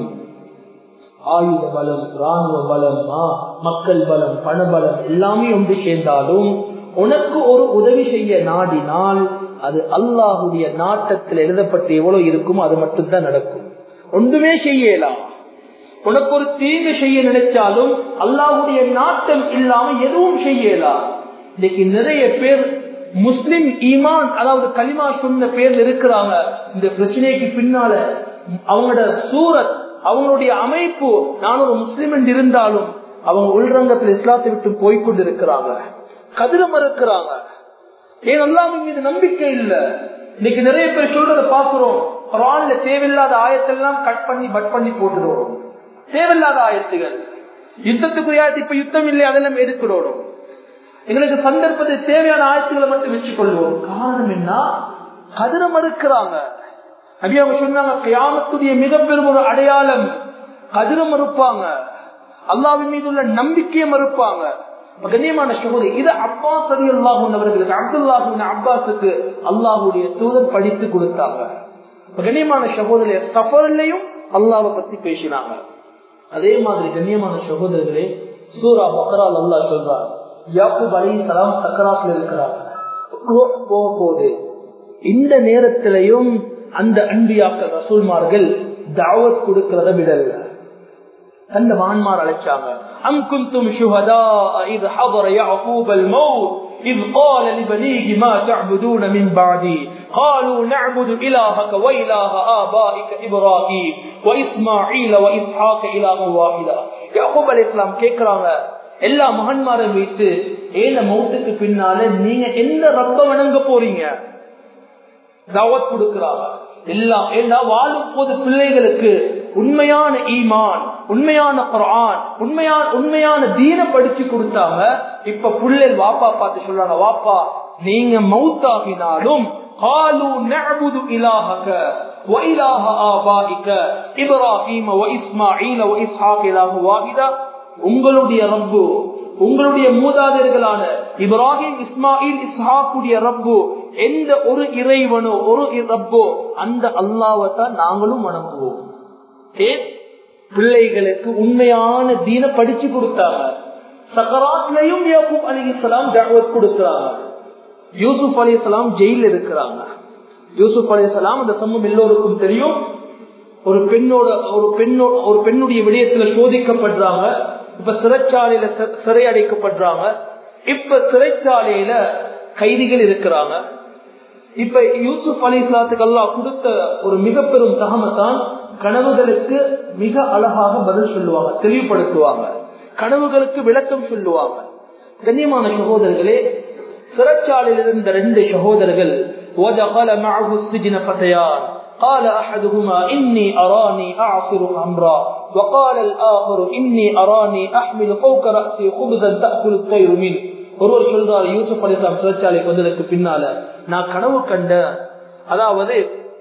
ஆயுத பலம் ராணுவ பலம் மக்கள் பலம் பணபலம் எல்லாமே ஒன்று சேர்ந்தாலும் உனக்கு ஒரு உதவி செய்ய நாடினால் அது அல்லாஹுடைய நாட்டத்தில் எழுதப்பட்டு எவ்வளவு இருக்குமோ அது மட்டும்தான் நடக்கும் ஒன்றுமே செய்யலாம் உனக்கு ஒரு தீங்கு செய்ய நினைச்சாலும் அல்லாஹுடைய நாட்டம் இல்லாம எதுவும் செய்யலாம் இன்னைக்கு நிறைய பேர் முஸ்லிம் ஈமான் அதாவது களிமா சொன்ன பேர்ல இருக்கிறாங்க இந்த பிரச்சனைக்கு பின்னால அவங்களோட சூரத் அவங்களுடைய அமைப்பு நான் ஒரு முஸ்லிம் என்று இருந்தாலும் அவங்க உள்ரங்கத்தில் இஸ்லாத்தை விட்டு போய்கொண்டு இருக்கிறாங்க கதிர மறுக்கிறாங்க ஏன் அல்லாமின் மீது நம்பிக்கை இல்ல இன்னைக்கு நிறைய பேர் சொல்றதை பாக்குறோம் குரான்ல தேவையில்லாத ஆயத்தெல்லாம் கட் பண்ணி பட் பண்ணி போட்டுடுவோம் தேவையில்லாத ஆயத்துகள் யுத்தத்துக்குரிய ஆயத்து இப்ப யுத்தம் இல்லை அதெல்லாம் எடுக்கிறோம் எங்களுக்கு சந்தர்ப்பத்தை தேவையான ஆயத்துக்களை மட்டும் வச்சுக் கொள்வோம் காரணம் என்ன கதிர மறுக்கிறாங்க அப்படி அவங்க சொன்னாங்க கியாமத்துடைய மிக பெரும் ஒரு அடையாளம் கதிர மறுப்பாங்க அல்லாவின் மீது உள்ள நம்பிக்கையை மறுப்பாங்க கண்ணியமான சகோதரி இது அப்பாஸ் அலி அல்லாஹூன் அவர்களுக்கு அப்துல்லாஹூன் அப்பாஸுக்கு அல்லாஹுடைய தூதர் படித்து கொடுத்தாங்க கண்ணியமான சகோதரிய சஃபர்லையும் அல்லாவை பத்தி பேசினாங்க அதே மாதிரி கண்ணியமான சகோதரர்களே சூரா பக்ரால் அல்லா சொல்றார் யாக்கூப் அலி சலாம் சக்கராத்துல இருக்கிறார் போக போகுது இந்த நேரத்திலையும் அந்த அன்பியாக்கள் ரசூல்மார்கள் தாவத் கொடுக்கிறத விடல அந்த மகன்மார் அழைச்சாங்க أم كنتم شهداء إذ حضر يعقوب الموت إذ قال لبنيه ما تعبدون من بعدي قالوا نعبد إلهك وإله آبائك إبراهيم وإسماعيل وإسحاق إله واحدا يعقوب عليه السلام கேக்குறாங்க எல்லா மகன்மாரும் வைத்து ஏன மௌத்துக்கு பின்னால நீங்க எந்த ரப்ப வணங்க போறீங்க தாவத் கொடுக்கிறாங்க எல்லாம் ஏன்னா வாழும் போது பிள்ளைகளுக்கு உண்மையான ஈமான் உண்மையான குரான் உண்மையான உண்மையான தீன படிச்சு கொடுத்தாங்க இப்ப பிள்ளைகள் வாப்பா பார்த்து சொல்றாங்க வாப்பா நீங்க மவுத்தாகினாலும் காலு நஅபுது இலாஹக وإله آبائك إبراهيم وإسماعيل وإسحاق إله واحدا உங்களுடைய ரப்பு உங்களுடைய மூதாதையர்களான இப்ராஹிம் இஸ்மாயில் இஸ்ஹாக்குடைய ரப்பு எந்த ஒரு இறைவனோ ஒரு ரப்போ அந்த அல்லாவத்தான் நாங்களும் வணங்குவோம் ஏன் பிள்ளைகளுக்கு உண்மையான தீன படிச்சு கொடுத்தாங்க சக்கராத்லையும் யாக்கூப் அலி இஸ்லாம் ஜாவத் கொடுக்கிறாங்க யூசுப் அலி இஸ்லாம் ஜெயில இருக்கிறாங்க யூசுப் அலி இஸ்லாம் அந்த சம்பவம் எல்லோருக்கும் தெரியும் ஒரு பெண்ணோட ஒரு பெண்ணோட ஒரு பெண்ணுடைய விடயத்துல சோதிக்கப்படுறாங்க இப்ப சிறைச்சாலையில சிறை அடைக்கப்படுறாங்க இப்ப சிறைச்சாலையில கைதிகள் இருக்கிறாங்க இப்ப யூசுப் அலி இஸ்லாத்துக்கு அல்லா கொடுத்த ஒரு மிக பெரும் தகமத்தான் கனவுகளுக்கு மிக அழகாக பதில் சொல்லுவாங்க தெளிவுபடுத்துவாங்க கனவுகளுக்கு விளக்கம் சொல்லுவாங்க கண்ணியமான சகோதரர்களே சிறைச்சாலையில் இருந்த ரெண்டு சகோதரர்கள் قال أحدهما إني أراني أعصر أمرا وقال الآخر إني أراني أحمل فوق رأسي خبزا تأكل الطير منه ஒருவர் சொல்றாரு யூசுப் அலிஸ்லாம் சிறைச்சாலைக்கு வந்ததுக்கு பின்னால நான் கனவு கண்ட அதாவது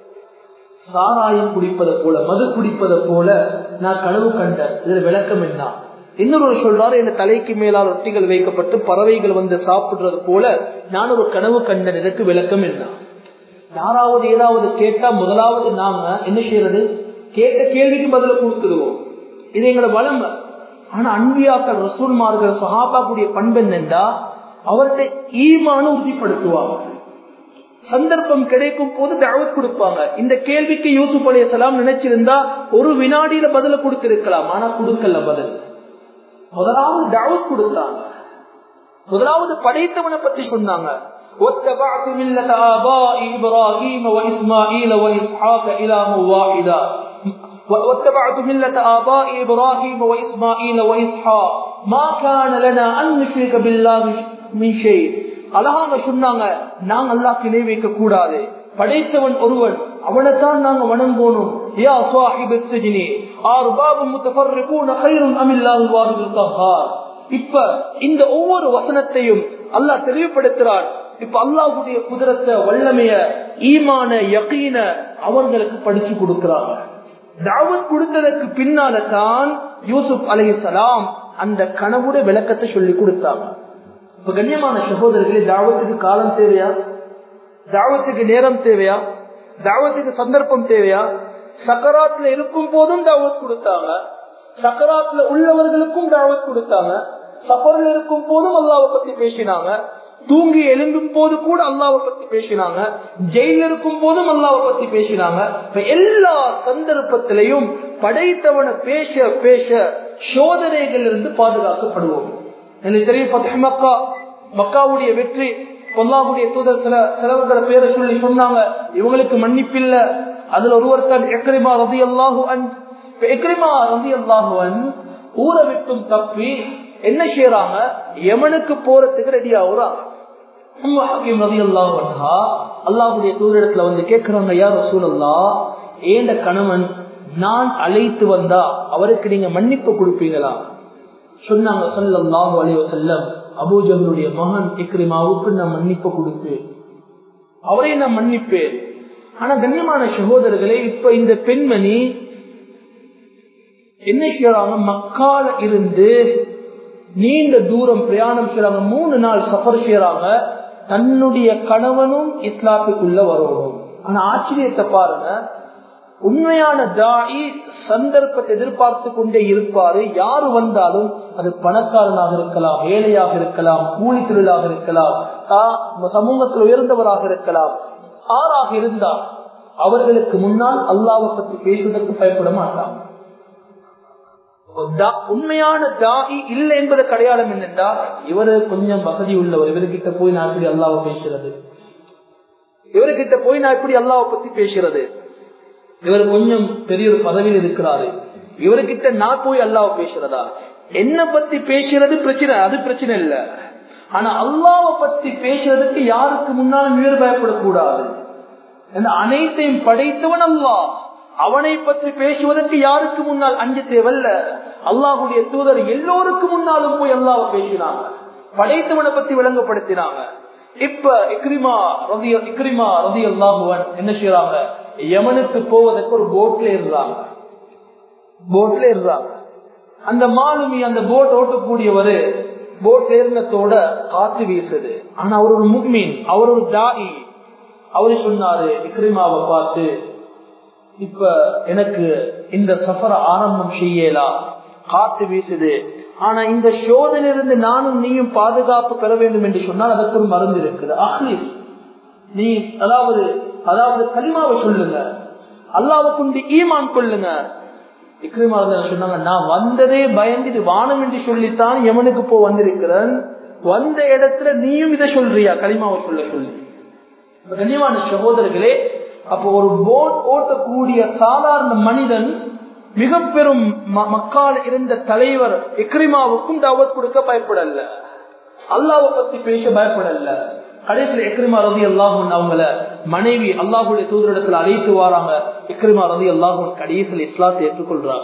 சாராயம் குடிப்பதை போல மது குடிப்பதை போல நான் கனவு கண்ட இதுல விளக்கம் என்ன இன்னொரு சொல்றாரு என் தலைக்கு மேலால் ரொட்டிகள் வைக்கப்பட்டு பறவைகள் வந்து சாப்பிடுறது போல நான் ஒரு கனவு கண்ட இதற்கு விளக்கம் என்ன யாராவது ஏதாவது கேட்டா முதலாவது நாங்க என்ன செய்யறது கேட்ட கேள்விக்கு பதில கொடுத்துடுவோம் இது எங்களை வளம் ஆனா அன்பியாக்கள் ரசூல்மார்கள் சஹாபாக்குடைய பண்பு என்னென்றா அவர்கிட்ட ஈமான உறுதிப்படுத்துவாங்க சந்தர்ப்பம் கிடைக்கும் போது தகவல் கொடுப்பாங்க இந்த கேள்விக்கு யூசுப் அலையலாம் நினைச்சிருந்தா ஒரு வினாடியில பதில கொடுத்திருக்கலாம் ஆனா கொடுக்கல பதில் முதலாவது தகவல் கொடுத்தாங்க முதலாவது படைத்தவனை பத்தி சொன்னாங்க واتبعت ملة آباء إبراهيم وإسماعيل وإسحاق إله واحدا واتبعت ملة آباء إبراهيم وإسماعيل وإسحاق ما كان لنا أن نشرك بالله من شيء அழகாக சொன்னாங்க நாங்க அல்லா கிளை வைக்க கூடாது படைத்தவன் ஒருவன் அவனைத்தான் நாங்க வணங்கணும் யா சாஹிப் சஜினி ஆறு பாபு முத்தஃபர்ரிகூன கைரும் அமில்லாஹு வாஹிதுல் கஹார் இப்ப இந்த ஒவ்வொரு வசனத்தையும் அல்லாஹ் தெளிவுபடுத்துறான் இப்ப அல்லாஹுடைய குதிரத்தை வல்லமைய ஈமான யக்கீன அவர்களுக்கு படிச்சு கொடுக்கிறாங்க தாவத் கொடுத்ததற்கு பின்னால தான் யூசுப் அலைசலாம் அந்த கனவுடைய விளக்கத்தை சொல்லி கொடுத்தாங்க இப்ப கண்ணியமான சகோதரர்களே தாவத்துக்கு காலம் தேவையா தாவத்துக்கு நேரம் தேவையா தாவத்துக்கு சந்தர்ப்பம் தேவையா சக்கராத்துல இருக்கும் போதும் தாவத் கொடுத்தாங்க சக்கராத்துல உள்ளவர்களுக்கும் தாவத் கொடுத்தாங்க சஃபர்ல இருக்கும் போதும் அல்லாவை பத்தி பேசினாங்க தூங்கி எழும்பும் போது கூட அல்லாவை பத்தி பேசினாங்க ஜெயில இருக்கும் போதும் அல்லாவை பத்தி பேசினாங்க எல்லா சந்தர்ப்பத்திலையும் படைத்தவனை பேச பேச சோதனைகள் இருந்து பாதுகாக்கப்படுவோம் எனக்கு தெரியும் மக்கா மக்காவுடைய வெற்றி பொல்லாவுடைய தூதர் சில சிலவர்களை பேரை சொல்லி சொன்னாங்க இவங்களுக்கு மன்னிப்பில்ல அதுல ஒருவர் தான் எக்ரிமா ரதி அல்லாஹுவன் எக்ரிமா ரதி அல்லாஹுவன் ஊரை விட்டும் தப்பி என்ன செய்யறாங்க யமனுக்கு போறதுக்கு ரெடி ஆகுறாங்க அல்லாஹுடைய தூதரிடத்துல வந்து கேட்கிறாங்க யார் ரசூலல்லா ஏண்ட கணவன் நான் அழைத்து வந்தா அவருக்கு நீங்க மன்னிப்பு கொடுப்பீங்களா சொன்னாங்க சொல்லல்லாஹு அலைவ செல்லம் அபூஜகளுடைய மகன் இக்ரிமாவுக்கு நான் மன்னிப்பு கொடுப்பேன் அவரை நான் மன்னிப்பேன் ஆனா கண்ணியமான சகோதரர்களே இப்ப இந்த பெண்மணி என்ன செய்யறாங்க மக்கால இருந்து நீண்ட தூரம் பிரயாணம் செய்யறாங்க மூணு நாள் சஃபர் செய்யறாங்க தன்னுடைய கணவனும் இஸ்லாத்துக்குள்ள வரணும் ஆனா ஆச்சரியத்தை பாருங்க உண்மையான தாயி சந்தர்ப்பத்தை எதிர்பார்த்து கொண்டே இருப்பாரு யாரு வந்தாலும் அது பணக்காரனாக இருக்கலாம் ஏழையாக இருக்கலாம் கூலி தொழிலாக இருக்கலாம் சமூகத்தில் உயர்ந்தவராக இருக்கலாம் ஆறாக இருந்தால் அவர்களுக்கு முன்னால் அல்லாவை பற்றி பேசுவதற்கு பயப்பட மாட்டாங்க உண்மையான தாகி இல்லை என்பது அடையாளம் என்னென்றா இவரு கொஞ்சம் வசதி உள்ளவர் இவர்கிட்ட போய் நான் எப்படி அல்லாவை பேசுறது இவர்கிட்ட போய் நான் எப்படி அல்லாவை பத்தி பேசுறது இவர் கொஞ்சம் பெரிய ஒரு பதவியில் இருக்கிறாரு இவர்கிட்ட நான் போய் அல்லாவை பேசுறதா என்ன பத்தி பேசுறது பிரச்சனை அது பிரச்சனை இல்ல ஆனா அல்லாவை பத்தி பேசுறதுக்கு யாருக்கு முன்னாலும் உயர் பயப்படக்கூடாது அனைத்தையும் படைத்தவன் அல்லா அவனை பற்றி பேசுவதற்கு யாருக்கு முன்னால் அஞ்ச தேவல்ல அல்லாஹுடைய தூதர் எல்லோருக்கும் முன்னாலும் போய் அல்லாவை பேசினாங்க படைத்தவனை பத்தி விளங்கப்படுத்தினாங்க இப்ப இக்ரிமா ரதி இக்ரிமா ரதி அல்லாஹுவன் என்ன செய்யறாங்க யமனுக்கு போவதற்கு ஒரு போட்ல இருந்தாங்க போட்ல இருந்தாங்க அந்த மாலுமி அந்த போட் ஓட்டக்கூடியவரு போட் ஏறினத்தோட காத்து வீசுது ஆனா அவர் ஒரு முக்மீன் அவர் ஒரு தாயி அவரு சொன்னாரு இக்ரிமாவை பார்த்து இப்ப எனக்கு இந்த சஃபரை ஆரம்பம் செய்யலாம் காத்து வீசுது ஆனா இந்த சோதனையிலிருந்து நானும் நீயும் பாதுகாப்பு பெற வேண்டும் என்று சொன்னால் அதற்கு ஒரு மருந்து இருக்குது அஹ்லிஸ் நீ அதாவது அதாவது கலிமாவை சொல்லுங்க அல்லாவை கொண்டு ஈமான் கொள்ளுங்க இக்ரிமா சொன்னாங்க நான் வந்ததே பயந்து இது வானம் என்று சொல்லித்தான் எவனுக்கு போ வந்திருக்கிறேன் வந்த இடத்துல நீயும் இதை சொல்றியா களிமாவை சொல்ல சொல்லி கண்ணியமான சகோதரர்களே அப்போ ஒரு போட் ஓட்டக்கூடிய சாதாரண மனிதன் மிக பெரும் மக்கால் இருந்த தலைவர் எக்ரிமாவுக்கும் தாவத் கொடுக்க பயப்படல அல்லாவை பத்தி பேச பயப்படல கடைசியில் எக்ரிமா ரதி அல்லாஹூன் அவங்கள மனைவி அல்லாஹுடைய தூதரிடத்துல அழைத்து வராங்க எக்ரிமா ரதி அல்லாஹூன் கடைசியில் இஸ்லாத்தை ஏற்றுக்கொள்றாங்க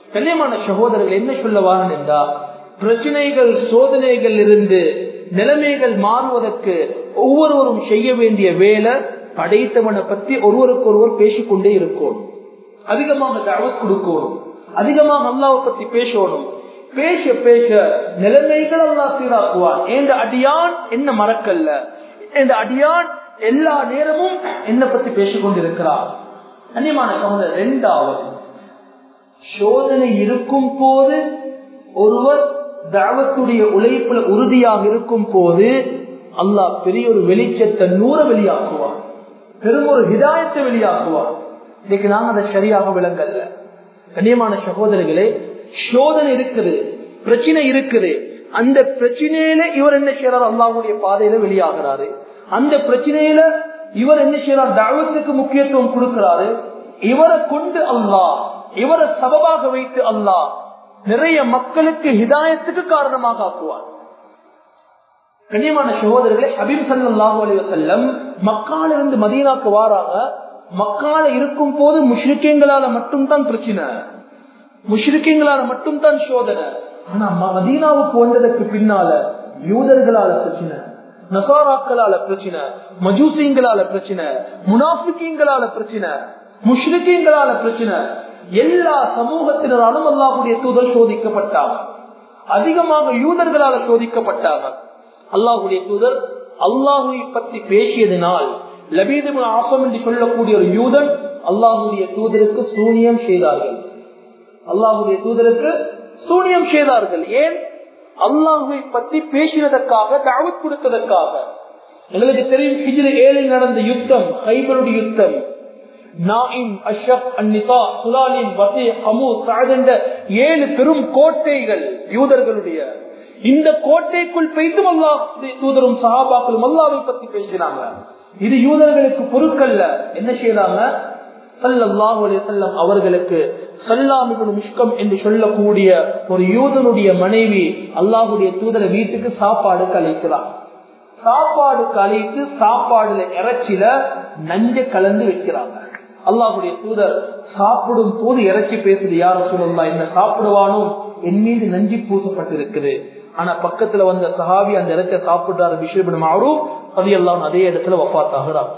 கண்ணியமான சகோதரர்கள் என்ன சொல்ல வாரன் என்றா பிரச்சனைகள் சோதனைகள் இருந்து நிலைமைகள் மாறுவதற்கு ஒவ்வொருவரும் செய்ய வேண்டிய வேலை படைத்தவனை பத்தி ஒருவருக்கு ஒருவர் பேசிக்கொண்டே இருக்கணும் அதிகமாக தகவல் கொடுக்கணும் அதிகமாக அல்லாவை பத்தி பேசணும் பேச பேச நிலைமைகள் அல்லா சீராக்குவான் என்ற அடியான் என்ன மறக்கல்ல இந்த அடியான் எல்லா நேரமும் என்ன பத்தி பேசிக் கொண்டிருக்கிறார் கண்ணியமான சகோதரர் இரண்டாவது சோதனை இருக்கும் போது ஒருவர் தாவத்துடைய உழைப்புல உறுதியாக இருக்கும் போது அல்லாஹ் பெரிய ஒரு வெளிச்சத்தை நூற வெளியாக்குவார் பெரும் ஒரு ஹிதாயத்தை வெளியாக்குவார் இன்னைக்கு நாங்க அதை சரியாக விளங்கல்ல கண்ணியமான சகோதரர்களே சோதனை இருக்குது பிரச்சனை இருக்குது அந்த பிரச்சனையில இவர் என்ன செய்யறாரு அல்லாவுடைய பாதையில வெளியாகிறாரு அந்த பிரச்சனையில இவர் என்ன செய்யறார் தாவத்துக்கு முக்கியத்துவம் கொடுக்கிறாரு இவரை கொண்டு அல்லாஹ் இவரை சபபாக வைத்து அல்லாஹ் நிறைய மக்களுக்கு ஹிதாயத்துக்கு காரணமாக ஆக்குவார் கண்ணியமான சகோதரர்களே ஹபீப் சல்லாஹூ அலி வசல்லம் மக்கால இருந்து மதீனாக்கு வாராங்க மக்கால இருக்கும் போது முஷ்ரிக்கங்களால மட்டும்தான் பிரச்சனை முஷ்ரிக்கங்களால மட்டும்தான் சோதனை ஆனா மதீனாவுக்கு வந்ததற்கு பின்னால யூதர்களால பிரச்சனை நசாராக்களால பிரச்சனை மஜூசிங்களால பிரச்சனை முனாஃபிக்கங்களால பிரச்சனை முஷ்ரிக்கங்களால பிரச்சனை எல்லா சமூகத்தினராலும் அல்லாஹுடைய தூதர் சோதிக்கப்பட்டாங்க அதிகமாக யூதர்களால சோதிக்கப்பட்டாங்க அல்லாஹுடைய தூதர் அல்லாஹுவை பற்றி பேசியதனால் லபீது ஆசம் என்று சொல்லக்கூடிய ஒரு யூதன் அல்லாஹுடைய தூதருக்கு சூனியம் செய்தார்கள் அல்லாஹுடைய தூதருக்கு சூனியம் செய்தார்கள் ஏன் அல்லாஹுவை பற்றி பேசினதற்காக தாவத் கொடுத்ததற்காக எங்களுக்கு தெரியும் ஹிஜ்ரி ஏழில் நடந்த யுத்தம் ஹைபருடைய யுத்தம் ஏழு பெரும் கோட்டைகள் யூதர்களுடைய இந்த கோட்டைக்குள் பெய்தும் அல்லாஹ் தூதரும் சஹாபாக்களும் அல்லாவை பத்தி பேசினாங்க இது யூதர்களுக்கு பொருட்கள்ல என்ன செய்யறாங்க சல்லாஹு செல்லம் அவர்களுக்கு சல்லாமிபுன் முஷ்கம் என்று சொல்லக்கூடிய ஒரு யூதனுடைய மனைவி அல்லாஹுடைய தூதரை வீட்டுக்கு சாப்பாடு கலைக்கிறார் சாப்பாடு கலைத்து சாப்பாடுல இறைச்சில நஞ்ச கலந்து வைக்கிறாங்க அல்லாஹுடைய தூதர் சாப்பிடும் போது இறைச்சி பேசுது யார சொல்லலாம் என்ன சாப்பிடுவானோ என் மீது நஞ்சி பூசப்பட்டிருக்குது ஆனா பக்கத்துல வந்த சஹாபி அந்த இறைச்ச சாப்பிடுறாரு விஷயம் மாறும் அது எல்லாம் அதே இடத்துல வப்பாத்தாகிறார்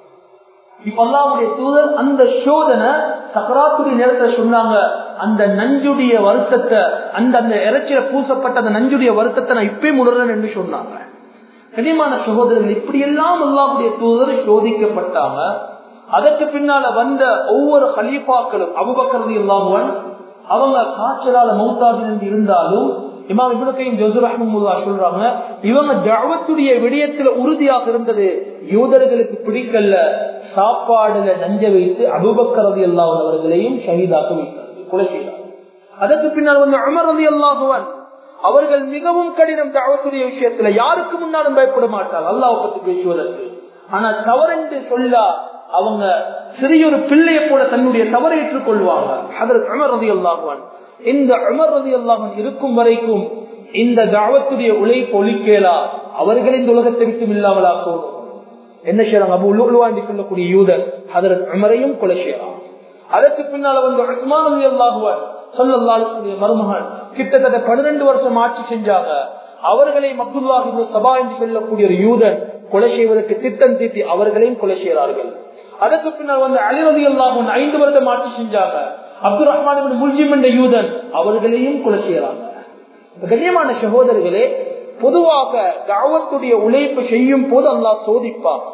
இப்ப அல்லாவுடைய தூதர் அந்த சோதனை சக்கராத்துடைய நேரத்துல சொன்னாங்க அந்த நஞ்சுடைய வருத்தத்தை அந்த அந்த இறைச்சியில பூசப்பட்ட அந்த நஞ்சுடைய வருத்தத்தை நான் இப்பயே உணர்றேன் என்று சொன்னாங்க கனிமான சகோதரர்கள் இப்படி எல்லாம் அல்லாவுடைய தூதர் சோதிக்கப்பட்டாங்க அதற்கு பின்னால வந்த ஒவ்வொரு ஹலீஃபாக்களும் அபுபக்கரதி இல்லாமவன் அவங்க காய்ச்சலால மௌத்தாவின் இருந்தாலும் இமாம் இபுலக்கையும் ஜோசர் அஹமுல்லா சொல்றாங்க இவங்க ஜாவத்துடைய விடயத்துல உறுதியாக இருந்தது யூதர்களுக்கு பிடிக்கல சாப்பாடுல நஞ்ச வைத்து அபுபக்கரதி அல்லாஹ் அவர்களையும் ஷஹீதாக்க வைத்தார்கள் கொலை செய்தார் அதற்கு பின்னால் வந்து அமர் ரதி அல்லாஹுவன் அவர்கள் மிகவும் கடினம் தாவத்துடைய விஷயத்துல யாருக்கு முன்னாலும் பயப்பட மாட்டார் அல்லாஹ் பத்தி பேசுவதற்கு ஆனா தவறென்று சொல்லா அவங்க சிறியொரு பிள்ளையை போல தன்னுடைய தவறை ஏற்றுக்கொள்வாங்க அதற்கு அமர் ரதி அல்லாஹுவன் இந்த அமர் ரதி அல்லாஹன் இருக்கும் வரைக்கும் இந்த தாவத்துடைய உழைப்பு ஒழிக்கலா அவர்கள் இந்த உலகத்தை விட்டு இல்லாமலாக்கும் என்ன செய்யறாங்க அபு உலுவா என்று சொல்லக்கூடிய யூதர் அதற்கு அமரையும் கொலை செய்யலாம் அதற்கு பின்னால வந்து உஸ்மான் ரதி அல்லாஹுவன் சொல்லல்லாளுடைய மருமகன் கிட்டத்தட்ட பன்னிரண்டு வருஷம் ஆட்சி செஞ்சாங்க அவர்களை அப்துல்லாஹி சபா என்று சொல்லக்கூடிய ஒரு யூதன் கொலை செய்வதற்கு திட்டம் தீட்டி அவர்களையும் கொலை செய்கிறார்கள் அதற்கு பின்னால் வந்து அலிரதி அல்லாஹன் ஐந்து வருடம் ஆட்சி செஞ்சாங்க அப்துல் ரஹ்மான் முல்ஜிம் என்ற யூதன் அவர்களையும் கொலை செய்யறாங்க கண்ணியமான சகோதரர்களே பொதுவாக தாவத்துடைய உழைப்பு செய்யும் போது அல்லாஹ் சோதிப்பார்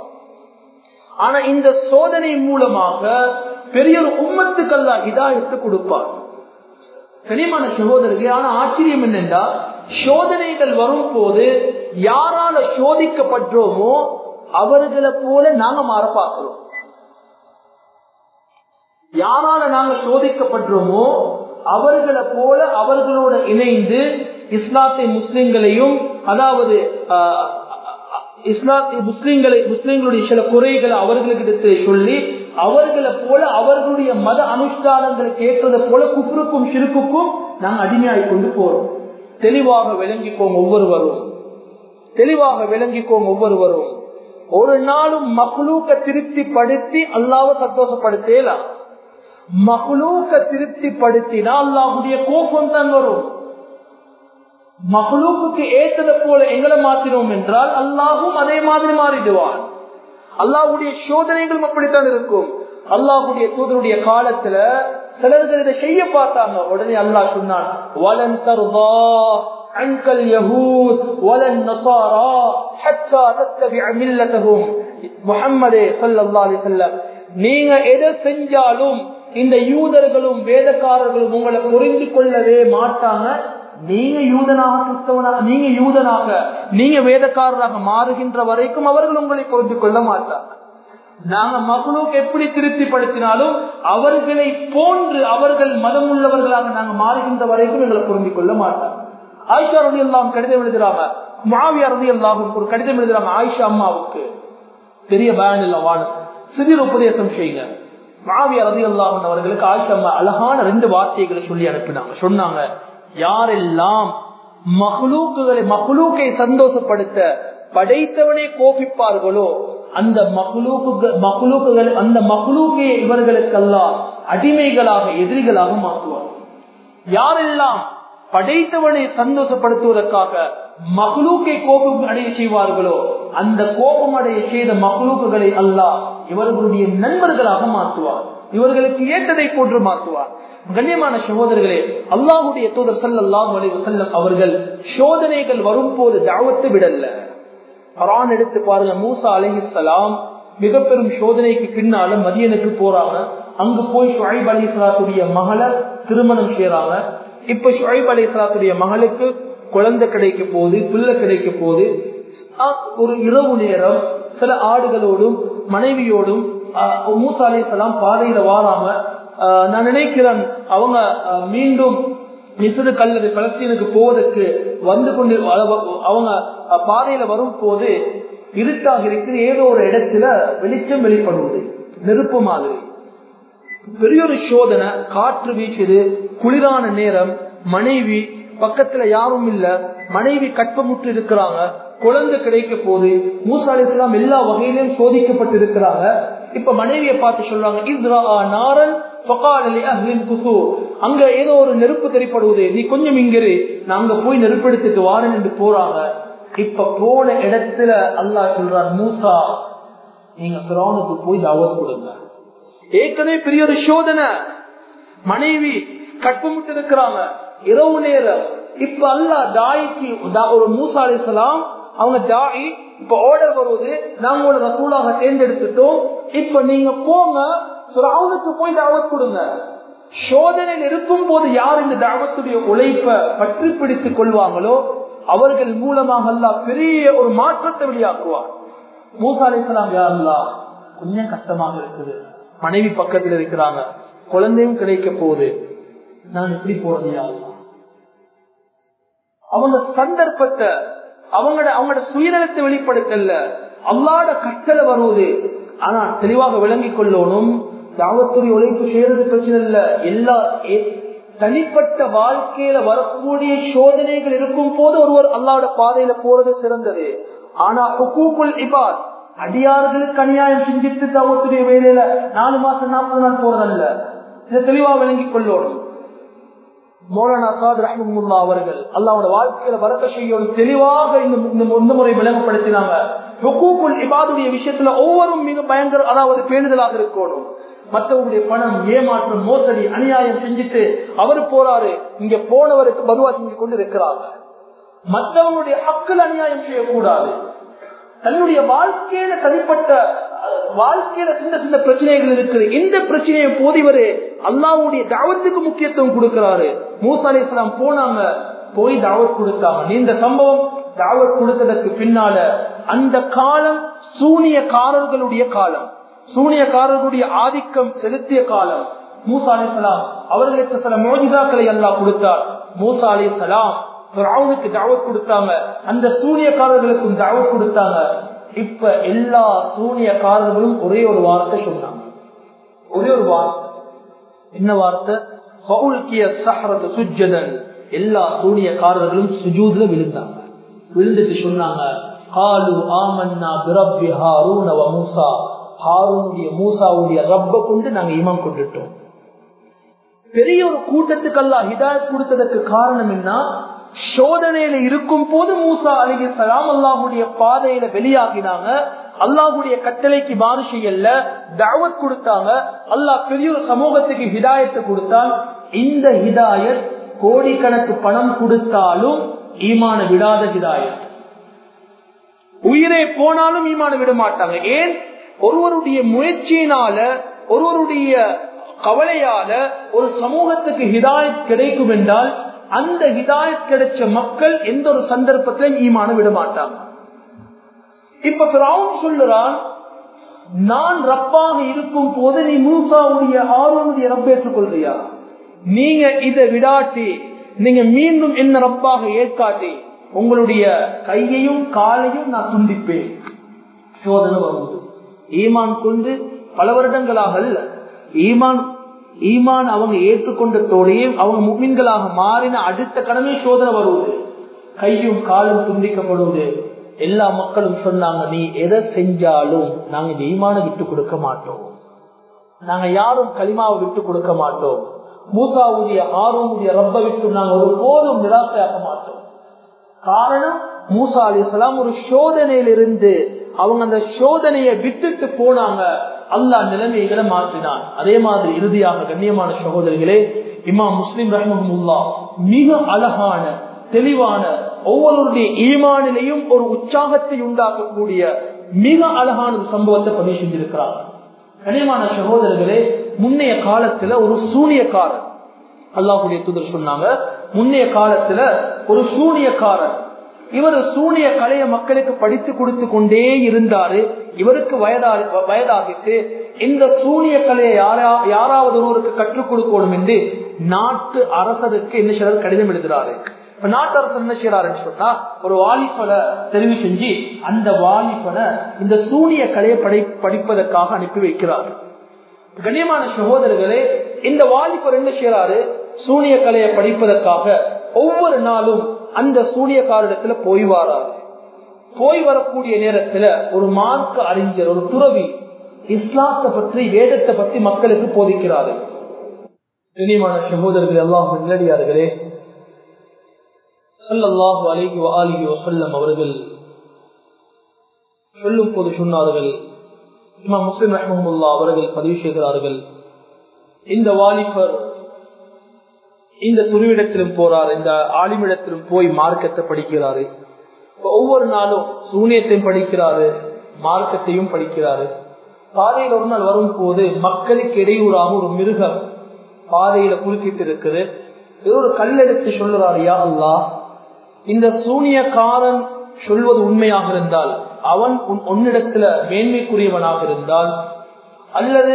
ஆனா இந்த சோதனை மூலமாக பெரிய ஒரு உம்மத்துக்கு அல்லாஹ் ஹிதாயத்து கொடுப்பார் கனிமான சகோதரர்களே ஆனா ஆச்சரியம் என்னென்றா சோதனைகள் வரும் போது யாரால சோதிக்கப்பட்டோமோ அவர்களை போல நாங்க மாற பார்க்கிறோம் யாரால நாங்க சோதிக்கப்படுறோமோ அவர்களை போல அவர்களோட இணைந்து இஸ்லாத்தை முஸ்லிம்களையும் அதாவது இஸ்லாத்தை முஸ்லிம்களை முஸ்லிம்களுடைய சில குறைகளை அவர்களுக்கு சொல்லி அவர்களை போல அவர்களுடைய மத அனுஷ்டானங்களுக்கு ஏற்றதை போல குப்புருக்கும் சிறுப்புக்கும் நாங்கள் அடிமையாய் கொண்டு போறோம் தெளிவாக விளங்கிக்கோங்க ஒவ்வொருவரும் தெளிவாக விளங்கிக்கோங்க ஒவ்வொருவரும் ஒரு நாளும் மக்ளூக்க திருப்தி படுத்தி அல்லாவ சந்தோஷப்படுத்தலாம் மகளூக்க திருப்திப்படுத்தினா அல்லாஹுடைய கோபம் தான் வரும் மகளூக்கு ஏற்றதை போல எங்களை மாற்றினோம் என்றால் அல்லாஹும் அதே மாதிரி மாறிடுவான் அல்லாஹுடைய சோதனைகளும் அப்படித்தான் இருக்கும் அல்லாஹுடைய தூதருடைய காலத்துல சிலர்கள் இதை செய்ய பார்த்தாங்க உடனே அல்லாஹ் சொன்னான் வலன் தருவா அன்கல் யஹூத் வலன் நசாரா ஹத்தா தத்தபிஅ மில்லதஹும் முஹம்மதே ஸல்லல்லாஹு அலைஹி வஸல்லம் நீங்க எதை செஞ்சாலும் இந்த யூதர்களும் வேதக்காரர்களும் உங்களை புரிந்து கொள்ளவே மாட்டாங்க நீங்க யூதனாக கிறிஸ்தவனாக நீங்க யூதனாக நீங்க வேதக்காரராக மாறுகின்ற வரைக்கும் அவர்கள் உங்களை புரிந்து கொள்ள மாட்டாங்க நாங்க மகளுக்கு எப்படி திருப்திப்படுத்தினாலும் அவர்களை போன்று அவர்கள் மதம் உள்ளவர்களாக நாங்க மாறுகின்ற வரைக்கும் எங்களை புரிந்து கொள்ள மாட்டாங்க ஆயிஷா ரதி எல்லாம் கடிதம் எழுதுறாங்க மாவியா ரதி எல்லாரும் ஒரு கடிதம் எழுதுறாங்க ஆயிஷா அம்மாவுக்கு பெரிய பயன் இல்ல வாழ சிறிய உபதேசம் செய்யுங்க மாவியா ரதி அல்லாஹன் அவர்களுக்கு ஆயிஷா அம்மா அழகான ரெண்டு வார்த்தைகளை சொல்லி அனுப்பினாங்க சொன்னாங்க யாரெல்லாம் மகளூக்குகளை மகளூக்கை சந்தோஷப்படுத்த படைத்தவனே கோபிப்பார்களோ அந்த மகளூக்கு மகளூக்குகள் அந்த மகளூக்கை இவர்களுக்கெல்லாம் அடிமைகளாக எதிரிகளாக மாற்றுவார் யாரெல்லாம் படைத்தவனை சந்தோஷப்படுத்துவதற்காக மகளூக்கை கோபம் அடைய செய்வார்களோ அந்த கோபம் அடைய செய்த மகளூக்குகளை அல்லாஹ் இவர்களுடைய நண்பர்களாக மாற்றுவார் இவர்களுக்கு ஏற்றதை போன்று மாற்றுவார் கண்ணியமான சகோதரர்களே அல்லாஹுடைய தூதர் சல்லாஹ் செல்லம் அவர்கள் சோதனைகள் வரும் போது தாவத்து விடல்ல குரான் எடுத்து பாருங்க மூசா அலிஹலாம் மிக பெரும் சோதனைக்கு பின்னால மதியனுக்கு போறாங்க அங்கு போய் ஷுஐப் அலி சலாத்துடைய மகளை திருமணம் செய்யறாங்க இப்ப ஷுஐப் அலி சலாத்துடைய மகளுக்கு குழந்தை கிடைக்க போகுது பிள்ளை கிடைக்க போகுது ஒரு இரவு நேரம் சில ஆடுகளோடும் மனைவியோடும் மூசா அலி சலாம் பாதையில வாராம நான் நினைக்கிறேன் அவங்க மீண்டும் மிசுடு கல்லது பலஸ்தீனுக்கு போவதற்கு வந்து கொண்டு அவங்க பாதையில வரும் போது இருட்டாக இருக்கிற ஏதோ ஒரு இடத்துல வெளிச்சம் வெளிப்படுவது நெருப்பு மாதிரி பெரிய ஒரு சோதனை காற்று வீசுது குளிரான நேரம் மனைவி பக்கத்துல யாரும் இல்ல மனைவி கற்பமுற்று இருக்கிறாங்க குழந்தை கிடைக்க போது மூசா அலிஸ்லாம் எல்லா வகையிலும் சோதிக்கப்பட்டு இருக்கிறாங்க இப்ப மனைவியை பார்த்து சொல்றாங்க இஸ்ரா நாரன் அங்க ஏதோ ஒரு நெருப்பு தெரிப்படுவது நீ கொஞ்சம் இங்கிரு நாங்க போய் நெருப்பெடுத்துட்டு வாரன் என்று போறாங்க இப்ப போன இடத்துல அல்லாஹ் சொல்றார் மூசா நீங்க பிரானுக்கு போய் தாவத் கொடுங்க ஏற்கனவே பெரிய ஒரு சோதனை மனைவி கற்பமுட்டு இருக்கிறாங்க இரவு நேரம் இப்ப அல்லா தாய்க்கு ஒரு மூசா அலிசலாம் அவங்க தாய் இப்ப ஆர்டர் வருவது நாங்க ஒரு ரசூலாக தேர்ந்தெடுத்துட்டோம் இப்ப நீங்க போங்க அவனுக்கு போய் தாவத் கொடுங்க சோதனையில் இருக்கும் போது யார் இந்த தாவத்துடைய உழைப்ப பற்றி பிடித்துக் கொள்வாங்களோ அவர்கள் மூலமாக அல்லா பெரிய ஒரு மாற்றத்தை வெளியாக்குவார் மூசா அலிஸ்லாம் யாருலா கொஞ்சம் கஷ்டமாக இருக்குது மனைவி பக்கத்தில் இருக்கிறாங்க குழந்தையும் கிடைக்க போகுது நான் எப்படி போறது யாருலா அவங்க சந்தர்ப்பத்தை அவங்களோட அவங்களோட சுயநலத்தை வெளிப்படுத்தல அல்லாட கட்டளை வருவது ஆனா தெளிவாக விளங்கிக் கொள்ளணும் தாவத்துறை உழைப்பு செய்யறது பிரச்சனை இல்ல எல்லா தனிப்பட்ட வாழ்க்கையில வரக்கூடிய சோதனைகள் இருக்கும் போது ஒருவர் அல்லாவோட பாதையில போறது சிறந்தது ஆனா ஹுக்கூக்குள் இபாத் அடியார்களுக்கு அநியாயம் செஞ்சுட்டு தாவத்துடைய வேலையில நாலு மாசம் நாற்பது நாள் போறதல்ல இதை தெளிவா விளங்கிக் கொள்ளணும் மோலானா சாத் ரஹமுல்லா அவர்கள் அல்லாவோட வாழ்க்கையில வரக்க செய்யும் தெளிவாக இந்த முறை விளங்கப்படுத்தினாங்க இபாதுடைய விஷயத்துல ஒவ்வொரு மிக பயங்கர அதாவது பேணுதலாக இருக்கணும் மற்றவங்களுடைய பணம் ஏமாற்றம் மோசடி அநியாயம் செஞ்சுட்டு அவரு போறாரு இங்க போனவருக்கு பதுவா செஞ்சு கொண்டு இருக்கிறாங்க மற்றவங்களுடைய ஹக்கில் அநியாயம் செய்யக்கூடாது தன்னுடைய வாழ்க்கையில தனிப்பட்ட வாழ்க்கையில சின்ன சின்ன பிரச்சனைகள் இருக்குது இந்த பிரச்சனையை போதிவரு அல்லாவுடைய தாவத்துக்கு முக்கியத்துவம் கொடுக்கிறாரு மூசா அலி இஸ்லாம் போனாங்க போய் தாவத் கொடுத்தாங்க நீண்ட சம்பவம் தாவத் கொடுத்ததற்கு பின்னால அந்த காலம் சூனியக்காரர்களுடைய காலம் சூனியக்காரர்களுடைய ஆதிக்கம் செலுத்திய காலம் மூசா அலி சலாம் அவர்களுக்கு சில மோஜிதாக்களை எல்லாம் கொடுத்தார் மூசா அலி சலாம் ராவுனுக்கு தாவத் கொடுத்தாங்க அந்த சூனியக்காரர்களுக்கும் தாவத் கொடுத்தாங்க இப்ப எல்லா சூனியக்காரர்களும் ஒரே ஒரு வார்த்தை சொன்னாங்க ஒரே ஒரு வார்த்தை என்ன வார்த்தை சுஜதன் எல்லா சூனியக்காரர்களும் சுஜூதுல விழுந்தாங்க விழுந்துட்டு சொன்னாங்க காலு ஆமன்னா பிரபி ஹாரூன் அவ மூசா ஹாரூனுடைய மூசாவுடைய ரப்ப கொண்டு நாங்க இமாம் கொண்டுட்டோம் பெரிய ஒரு கூட்டத்துக்கு அல்லா ஹிதாயத் கொடுத்ததற்கு காரணம் என்ன சோதனையில இருக்கும் போது மூசா அலிகி சலாம் அல்லாஹுடைய பாதையில வெளியாகினாங்க அல்லாஹுடைய கட்டளைக்கு மாறு செய்யல தாவத் கொடுத்தாங்க அல்லாஹ் பெரிய ஒரு சமூகத்துக்கு ஹிதாயத்தை கொடுத்தான் இந்த ஹிதாயத் கோடிக்கணக்கு பணம் கொடுத்தாலும் ஈமான விடாத ஹிதாயத் உயிரே போனாலும் ஈமான விட மாட்டாங்க ஏன் ஒருவருடைய முயற்சியினால ஒருவருடைய கவலையால ஒரு சமூகத்துக்கு ஹிதாயத் கிடைக்கும் என்றால் அந்த ஹிதாயத் கிடைச்ச மக்கள் எந்த ஒரு சந்தர்ப்பத்திலும் ஈமான விட மாட்டாங்க இப்ப பிராவுன் சொல்லுறான் நான் ரப்பாக இருக்கும் போது நீ மூசாவுடைய ஆர்வனுடைய ரப்ப ஏற்றுக்கொள்றியா நீங்க இதை விடாட்டி நீங்க மீண்டும் என்ன ரப்பாக ஏற்காட்டி உங்களுடைய கையையும் காலையும் நான் துண்டிப்பேன் சோதனை வருவது ஈமான் கொண்டு பல வருடங்களாக அல்ல ஈமான் ஈமான் அவங்க ஏற்றுக்கொண்ட தோடையும் அவங்க முமின்களாக மாறின அடுத்த கடமை சோதனை வருவது கையும் காலும் துண்டிக்கப்படுவது எல்லா மக்களும் சொன்னாங்க நீ எதை செஞ்சாலும் நாங்க இந்த ஈமான விட்டு கொடுக்க மாட்டோம் நாங்க யாரும் களிமாவை விட்டு கொடுக்க மாட்டோம் மூசாவுடைய ஆர்வமுடைய ரப்ப விட்டு நாங்க ஒரு போதும் நிராசையாக்க மாட்டோம் காரணம் மூசா அலி இஸ்லாம் ஒரு சோதனையிலிருந்து அவங்க அந்த சோதனையை விட்டுட்டு போனாங்க அல்லா நிலைமைகளை மாற்றினான் அதே மாதிரி இறுதியாக கண்ணியமான சகோதரிகளே இமா முஸ்லிம் ரஹமுல்லா மிக அழகான தெளிவான ஒவ்வொருடைய ஈமானிலையும் ஒரு உற்சாகத்தை உண்டாக்கக்கூடிய மிக அழகான ஒரு சம்பவத்தை பதிவு செஞ்சிருக்கிறார் கனியமான சகோதரர்களே முன்னைய காலத்துல ஒரு சூனியக்காரன் அல்லாஹுடைய தூதர் சொன்னாங்க முன்னைய காலத்துல ஒரு சூனியக்காரன் இவர் சூனிய கலைய மக்களுக்கு படித்து கொடுத்து கொண்டே இருந்தாரு இவருக்கு வயதா வயதாகிட்டு இந்த சூனிய கலையை யாரா யாராவது ஒருவருக்கு கற்றுக் கொடுக்கணும் என்று நாட்டு அரசருக்கு என்ன செய்யறாரு கடிதம் எழுதுறாரு இப்ப நாட்டு அரசர் என்ன செய்யறாருன்னு சொன்னா ஒரு வாலிபனை தெரிவு செஞ்சு அந்த வாலிபனை இந்த சூனிய கலையை படை படிப்பதற்காக அனுப்பி வைக்கிறார் கண்ணியமான சகோதரர்களே இந்த வாலிபர் என்ன செய்யறாரு சூனிய கலையை படிப்பதற்காக ஒவ்வொரு நாளும் அந்த சூனியக்காரிடத்துல போய் வாராரு போய் வரக்கூடிய நேரத்துல ஒரு மார்க்க அறிஞர் ஒரு துறவி இஸ்லாத்தை பற்றி வேதத்தை பற்றி மக்களுக்கு போதிக்கிறாரு கண்ணியமான சகோதரர்கள் எல்லாம் நிலடியார்களே சல்லல்லாஹு அலைஹி வஆலிஹி வஸல்லம் அவர்கள் சொல்லும் போது சொன்னார்கள் இமாம் முஸ்லிம் ரஹ்மஹுல்லா அவர்கள் பதிவு செய்கிறார்கள் இந்த வாலிபர் இந்த துருவிடத்திலும் போறார் இந்த ஆலிமிடத்திலும் போய் மார்க்கத்தை படிக்கிறாரு ஒவ்வொரு நாளும் சூனியத்தையும் படிக்கிறாரு மார்க்கத்தையும் படிக்கிறாரு பாதையில் ஒரு நாள் வரும் போது மக்களுக்கு இடையூறாக ஒரு மிருகம் பாதையில குறுக்கிட்டு இருக்குது ஒரு கல்லெடுத்து சொல்லுறாரு யா அல்லா இந்த சூனியக்காரன் சொல்வது உண்மையாக இருந்தால் அவன் உன்னிடத்துல மேன்மைக்குரியவனாக இருந்தால் அல்லது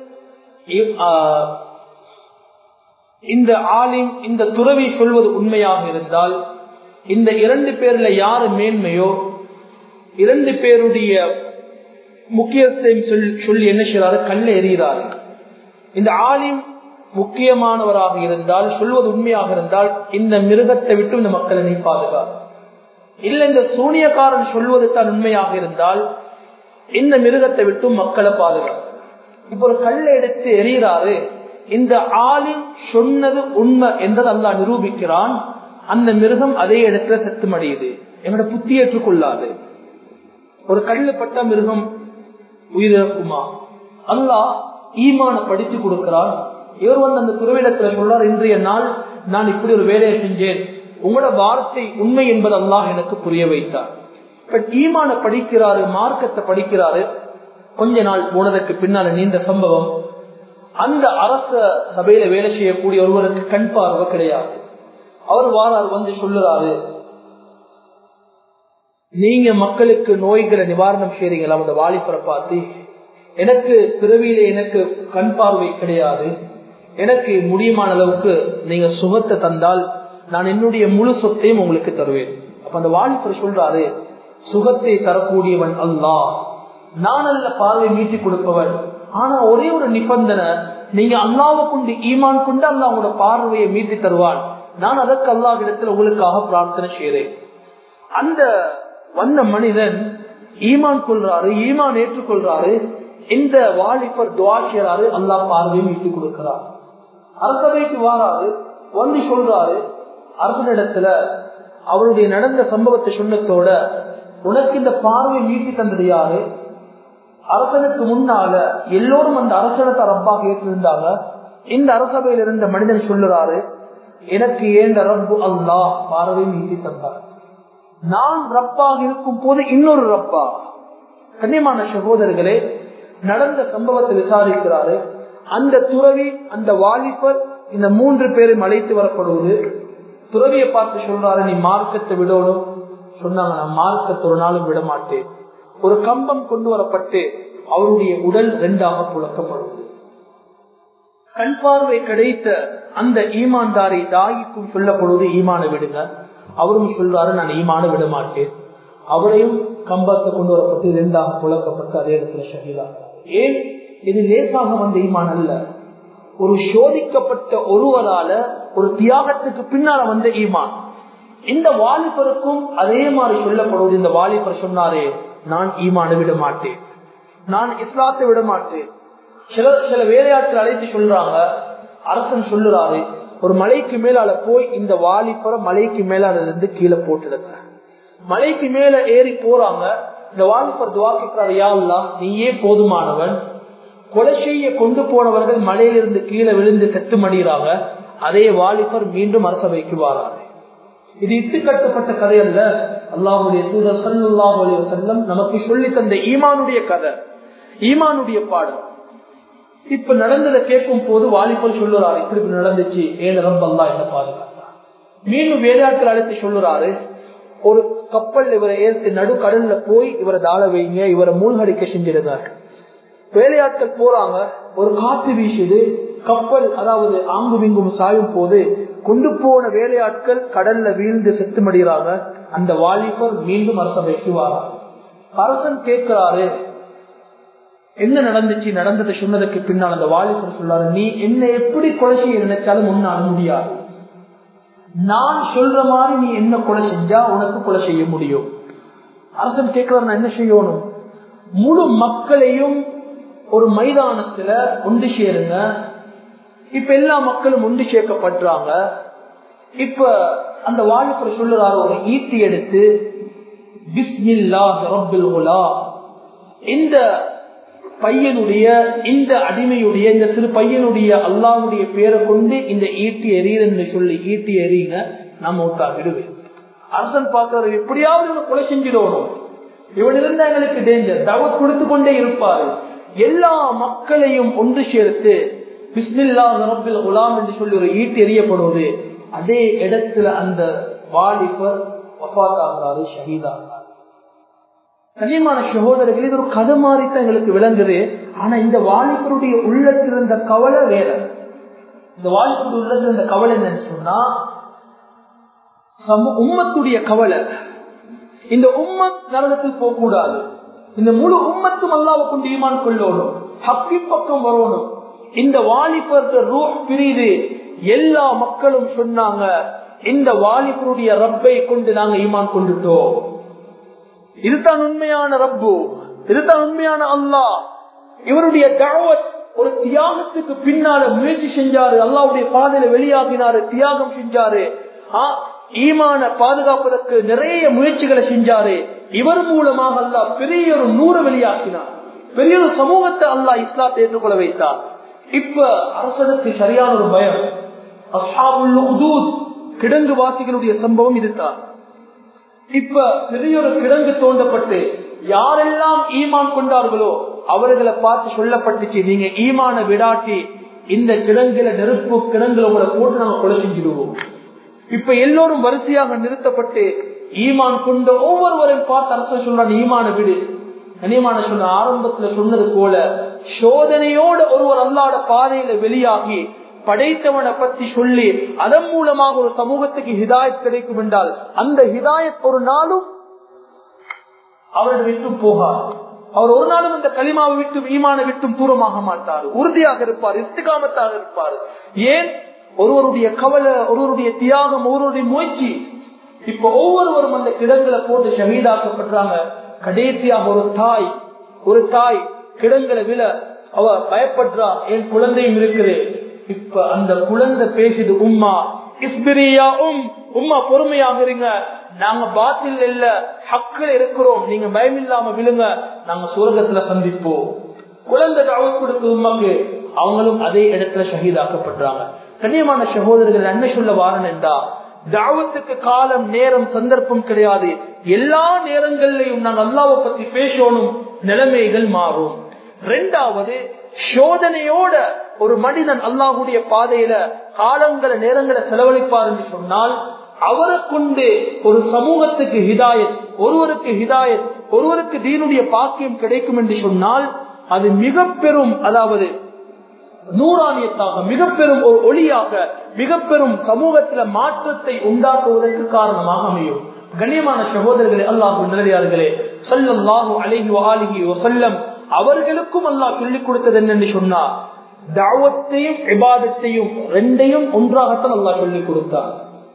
இந்த ஆலிம் இந்த துறவி சொல்வது உண்மையாக இருந்தால் இந்த இரண்டு பேர்ல யாரு மேன்மையோ இரண்டு பேருடைய முக்கியத்தையும் சொல்லி என்ன செய்யறாரு கல்ல எறிகிறாரு இந்த ஆலிம் முக்கியமானவராக இருந்தால் சொல்வது உண்மையாக இருந்தால் இந்த மிருகத்தை விட்டு இந்த மக்களை நீ பாதுகாப்பு இல்ல இந்த சூனியக்காரன் சொல்வது தான் உண்மையாக இருந்தால் இந்த மிருகத்தை விட்டு மக்களை பாதுகாப்பு இப்ப ஒரு கல்லை எடுத்து எறிகிறாரு இந்த ஆளின் சொன்னது உண்மை என்றது அல்லா நிரூபிக்கிறான் அந்த மிருகம் அதே இடத்துல செத்து மடியுது எங்களோட புத்தி ஏற்றுக்கொள்ளாது ஒரு கல்லு பட்ட மிருகம் உயிரிழக்குமா அல்லாஹ் ஈமான படித்து கொடுக்கிறான் இவர் வந்து அந்த துறவிடத்துல சொல்றார் இன்றைய நாள் நான் இப்படி ஒரு வேலையை செஞ்சேன் உங்களோட வார்த்தை உண்மை என்பது அல்லாஹ் எனக்கு புரிய வைத்தார் பட் ஈமான படிக்கிறாரு மார்க்கத்தை படிக்கிறாரு கொஞ்ச நாள் போனதுக்கு பின்னால நீண்ட சம்பவம் அந்த அரச சபையில வேலை செய்யக்கூடிய ஒருவருக்கு கண் பார்வை கிடையாது அவர் வாரார் வந்து சொல்லுறாரு நீங்க மக்களுக்கு நோய்களை நிவாரணம் செய்றீங்களா அந்த வாலிபரை பார்த்து எனக்கு பிறவியில எனக்கு கண் பார்வை கிடையாது எனக்கு முடியுமான அளவுக்கு நீங்க சுகத்தை தந்தால் நான் என்னுடைய முழு சொத்தையும் உங்களுக்கு தருவேன் அப்ப அந்த வாலிபர் சொல்றாரு சுகத்தை தரக்கூடியவன் அல்லா நான் அல்ல பார்வை மீட்டி கொடுப்பவன் ஆனா ஒரே ஒரு நிபந்தனை நீங்க அல்லாவை கொண்டு ஈமான் கொண்டு அல்லா உங்களோட பார்வையை மீட்டி தருவான் நான் அதற்கு அல்லாஹ் இடத்துல உங்களுக்காக பிரார்த்தனை செய்கிறேன் அந்த வந்த மனிதன் ஈமான் கொள்றாரு ஈமான் ஏற்றுக்கொள்றாரு இந்த வாலிபர் துவா செய்யறாரு அல்லா பார்வையை மீட்டு கொடுக்கிறார் அரசவைக்கு வாராது வந்து சொல்றாரு அரசனிடத்துல அவருடைய நடந்த சம்பவத்தை சொன்னதோட உனக்கு இந்த பார்வை நீட்டி தந்தது யாரு அரசனுக்கு முன்னால எல்லோரும் அந்த அரசனத்தை ரப்பாக ஏற்றிருந்தாங்க இந்த அரசவையில் இருந்த மனிதன் சொல்லுறாரு எனக்கு ஏந்த ரப்பு அல்லா பார்வை நீட்டி தந்தார் நான் ரப்பாக இருக்கும் போது இன்னொரு ரப்பா கண்ணியமான சகோதரர்களே நடந்த சம்பவத்தை விசாரிக்கிறாரு அந்த துறவி அந்த வாலிபர் இந்த மூன்று பேரும் அழைத்து வரப்படுவது துறவியை பார்த்து சொல்றாரு நீ மார்க்கத்தை விடணும் சொன்னாங்க நான் மார்க்கத்தை ஒரு நாளும் விட மாட்டேன் ஒரு கம்பம் கொண்டு வரப்பட்டு அவருடைய உடல் ரெண்டாக புழக்கப்படுவது கண் பார்வை கிடைத்த அந்த ஈமான்தாரை தாய்க்கும் சொல்லப்படுவது ஈமான விடுங்க அவரும் சொல்றாரு நான் ஈமான விட மாட்டேன் அவரையும் கம்பத்தை கொண்டு வரப்பட்டு இரண்டாக புழக்கப்பட்டு அதே இடத்துல ஷஹீதா ஏன் இது லேசாக வந்த ஈமான் அல்ல ஒரு சோதிக்கப்பட்ட ஒருவரால ஒரு தியாகத்துக்கு பின்னால வந்த ஈமான் இந்த வாலிபருக்கும் அதே மாதிரி சொல்லப்படுவது இந்த வாலிபர் சொன்னாரே நான் ஈமான விட மாட்டேன் நான் இஸ்லாத்தை விட மாட்டேன் சில சில வேலையாட்கள் அழைத்து சொல்றாங்க அரசன் சொல்லுறாரு ஒரு மலைக்கு மேலால போய் இந்த வாலிபரை மலைக்கு மேலால இருந்து கீழே போட்டுடுங்க மலைக்கு மேல ஏறி போறாங்க இந்த வாலிபர் துவா கேட்கிறாரு யாழ்லா நீயே போதுமானவன் கொலை செய்ய கொண்டு போனவர்கள் மலையிலிருந்து கீழே விழுந்து செத்து மடிகிறாங்க அதே வாலிபர் மீண்டும் அரசவைக்கு வாராரு இது இட்டு கட்டப்பட்ட கதை அல்ல அல்லாஹுடைய தூதர் சல்லாஹ் செல்லம் நமக்கு சொல்லி தந்த ஈமானுடைய கதை ஈமானுடைய பாடம் இப்ப நடந்ததை கேட்கும் போது வாலிபர் சொல்லுறாரு இப்படி இப்படி நடந்துச்சு ஏன் ரொம்ப அல்லா என்ன பாதுகாத்தார் மீண்டும் வேலையாட்கள் அழைத்து சொல்லுறாரு ஒரு கப்பல் இவரை ஏற்று நடு கடல்ல போய் இவரை தாழ வைங்க இவரை மூழ்கடிக்க செஞ்சிருந்தார் வேலையாட்கள் போறாங்க ஒரு காத்து வீசுது கப்பல் அதாவது ஆங்கும் இங்கும் சாயும் போது கொண்டு போன வேலையாட்கள் கடல்ல வீழ்ந்து செத்து மடிகிறாங்க அந்த வாலிபர் மீண்டும் அரசவைக்கு வாராங்க அரசன் கேட்கிறாரு என்ன நடந்துச்சு நடந்ததை சொன்னதுக்கு பின்னால் அந்த வாலிபர் சொல்றாரு நீ என்ன எப்படி கொலை செய்ய நினைச்சாலும் முன்னால முடியாது நான் சொல்ற மாதிரி நீ என்ன கொலை செஞ்சா உனக்கு கொலை செய்ய முடியும் அரசன் கேட்கிறார் நான் என்ன செய்யணும் முழு மக்களையும் ஒரு மைதானத்துல ஒன்று சேருங்க இப்ப எல்லா மக்களும் ஒன்று சேர்க்கப்படுறாங்க இப்ப அந்த வாலிபர் சொல்லுறாரு ஒரு ஈட்டி எடுத்து பிஸ்மில்லா ரப்பில் இந்த பையனுடைய இந்த அடிமையுடைய இந்த சிறு பையனுடைய அல்லாவுடைய பேரை கொண்டு இந்த ஈட்டி எறியன்னு சொல்லி ஈட்டி எறியுங்க நான் மௌத்தா விடுவேன் அரசன் பார்க்கிறார் எப்படியாவது இவனை கொலை செஞ்சிடணும் இவன் இருந்தா எங்களுக்கு டேஞ்சர் தவத் கொடுத்து கொண்டே இருப்பாரு எல்லா மக்களையும் ஒன்று சேர்த்து பிஸ்மில்லா ரப்பில் குலாம் என்று சொல்லி ஒரு ஈட்டு எறியப்படுவது அதே இடத்துல அந்த வாலிபர் வஃத் ஆகிறாரு ஷஹீதாகிறார் கண்ணியமான சகோதரர்கள் இது ஒரு கதை மாதிரித்தான் எங்களுக்கு விளங்குது ஆனா இந்த வாலிபருடைய உள்ளத்தில் இருந்த கவலை வேற இந்த வாலிபருடைய உள்ளத்தில் இருந்த கவலை என்னன்னு சொன்னா உம்மத்துடைய கவலை இந்த உம்மத் நரகத்தில் போக கூடாது இந்த முழு உம்மத்தும் அல்லாவை கொண்டு ஈமான் கொள்ளணும் ஹப்பி பக்கம் வரணும் இந்த வாலிபருக்கு ரூ பிரிது எல்லா மக்களும் சொன்னாங்க இந்த வாலிபருடைய ரப்பை கொண்டு நாங்க ஈமான் கொண்டுட்டோம் இதுதான் உண்மையான ரப்பு இதுதான் உண்மையான அல்லாஹ் இவருடைய தாவத் ஒரு தியாகத்துக்கு பின்னால முயற்சி செஞ்சாரு அல்லாவுடைய பாதையில வெளியாகினாரு தியாகம் செஞ்சாரு ஈமான பாதுகாப்பதற்கு நிறைய முயற்சிகளை செஞ்சாரு இவர் மூலமாக அல்லாஹ் பெரிய ஒரு நூறு வெளியாக்கினார் பெரிய ஒரு சமூகத்தை அல்லாஹ் இஸ்லாத்தை ஏற்றுக்கொள்ள வைத்தார் இப்ப அரசனுக்கு சரியான ஒரு பயம் அசாபுல் கிடங்கு வாசிகளுடைய சம்பவம் இதுதான் இப்ப பெரிய ஒரு கிடங்கு தோண்டப்பட்டு யாரெல்லாம் ஈமான் கொண்டார்களோ அவர்களை பார்த்து சொல்லப்பட்டுச்சு நீங்க ஈமான விடாட்டி இந்த கிடங்குல நெருப்பு கிடங்குல உங்களை போட்டு நாங்க கொலை செஞ்சிடுவோம் இப்ப எல்லோரும் வரிசையாக நிறுத்தப்பட்டு ஈமான் கொண்ட ஒவ்வொருவரையும் பார்த்து அரசு சொல்றான் ஈமான விடு கனியமான சொன்ன ஆரம்பத்துல சொன்னது போல சோதனையோட ஒருவர் அல்லாட பாதையில வெளியாகி படைத்தவனை பத்தி சொல்லி அதன் மூலமாக ஒரு சமூகத்துக்கு ஹிதாயத் கிடைக்கும் என்றால் அந்த ஹிதாயத் ஒரு நாளும் அவரை விட்டு போகார் அவர் ஒரு நாளும் இந்த களிமாவை விட்டு ஈமான விட்டும் தூரமாக மாட்டார் உறுதியாக இருப்பார் இஸ்திகாமத்தாக இருப்பார் ஏன் ஒருவருடைய கவலை ஒருவருடைய தியாகம் ஒருவருடைய முயற்சி இப்ப ஒவ்வொருவரும் அந்த கிடங்களை போட்டு ஷஹீதாக்கப்படுறாங்க கடைசியாக ஒரு தாய் ஒரு தாய் கிடங்களை விழ அவ பயப்படுறா என் குழந்தையும் இருக்குது இப்ப அந்த குழந்தை பேசுது உம்மா இஸ்பிரியா உம் உம்மா பொறுமையாக இருங்க நாங்க பாத்தில் இல்ல ஹக்கில் இருக்கிறோம் நீங்க பயமில்லாம விழுங்க நாங்க சுரகத்துல சந்திப்போம் குழந்தை தாவத் கொடுத்து உமாக்கு அவங்களும் அதே இடத்துல ஷஹீதாக்கப்படுறாங்க கண்ணியமான சகோதரர்கள் என்ன சொல்ல வாரன் என்றா தாவத்துக்கு காலம் நேரம் சந்தர்ப்பம் கிடையாது எல்லா நேரங்களிலையும் நாங்கள் அல்லாவை பத்தி பேசணும் நிலைமைகள் மாறும் ரெண்டாவது சோதனையோட ஒரு மனிதன் அல்லாஹுடைய பாதையில காலங்களை நேரங்களை செலவழிப்பார் என்று சொன்னால் அவரை கொண்டு ஒரு சமூகத்துக்கு ஹிதாயத் ஒருவருக்கு ஹிதாயத் ஒருவருக்கு தீனுடைய பாக்கியம் கிடைக்கும் என்று சொன்னால் அது மிக பெரும் அதாவது நூறானியத்தாக மிக பெரும் ஒரு ஒளியாக மிக பெரும் சமூகத்தில மாற்றத்தை உண்டாக்குவதற்கு காரணமாக அமையும் கண்ணியமான சகோதரர்களே அல்லாஹு நிலையார்களே சொல்லல்லாஹு அழகி ஆலிகி செல்லம் அவர்களுக்கும் அல்லாஹ் சொல்லிக் கொடுத்தது என்னன்னு சொன்னா தாவத்தையும் விவாதத்தையும் ரெண்டையும் ஒன்றாகத்தான் அல்லாஹ் சொல்லிக் கொடுத்தார்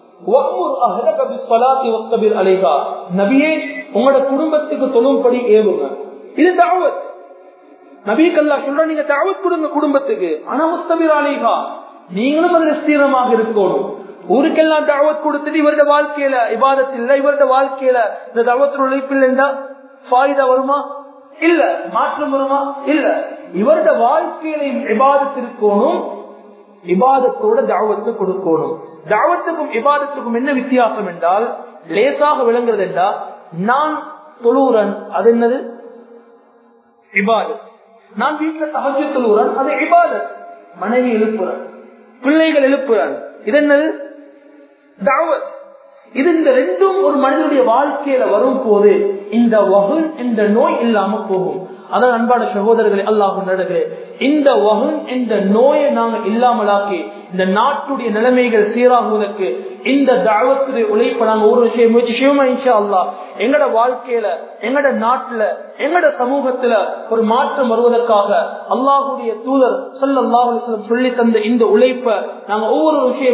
நபியே உங்களோட குடும்பத்துக்கு தொழும்படி ஏவுங்க இது தாவத் நபிக்கல்லா சொல்ற நீங்க தாவத் கொடுங்க குடும்பத்துக்கு ஆனா முஸ்தபிராலிகா நீங்களும் அதுல ஸ்திரமாக இருக்கணும் ஊருக்கெல்லாம் தாவத் கொடுத்துட்டு இவருட வாழ்க்கையில இபாதத்தில் இல்ல இவருட வாழ்க்கையில இந்த தாவத்தின் உழைப்பில் இருந்தா ஃபாயுதா வருமா இல்ல மாற்றம் வருமா இல்ல இவருட வாழ்க்கையில இபாதத்து இருக்கணும் இபாதத்தோட தாவத்து கொடுக்கணும் தாவத்துக்கும் இபாதத்துக்கும் என்ன வித்தியாசம் என்றால் லேசாக விளங்குறது என்றால் நான் தொழுறன் அது என்னது இபாதத் நான் வீட்டுல தகஜ தொழுறன் அது இபாதத் மனைவி எழுப்புறன் பிள்ளைகள் எழுப்புறன் இது என்னது தாவத் இது இந்த ரெண்டும் ஒரு மனிதனுடைய வாழ்க்கையில வரும் போது இந்த வகுன் என்ற நோய் இல்லாம போகும் அதான் அன்பான சகோதரர்களே அல்லாஹு நடுகளே இந்த வகுன் என்ற நோயை நாங்க இல்லாமலாக்கி இந்த நாட்டுடைய நிலைமைகள் சீராகுவதற்கு இந்த தாவத்துடைய உழைப்ப நாங்க ஒரு விஷயம் முயற்சி செய்வோமா இன்ஷா அல்லா எங்கட வாழ்க்கையில எங்கட நாட்டுல எங்கட சமூகத்துல ஒரு மாற்றம் வருவதற்காக அல்லாஹுடைய தூதர் சொல்லி தந்த இந்த உழைப்ப நாங்க ஒவ்வொரு விஷயம்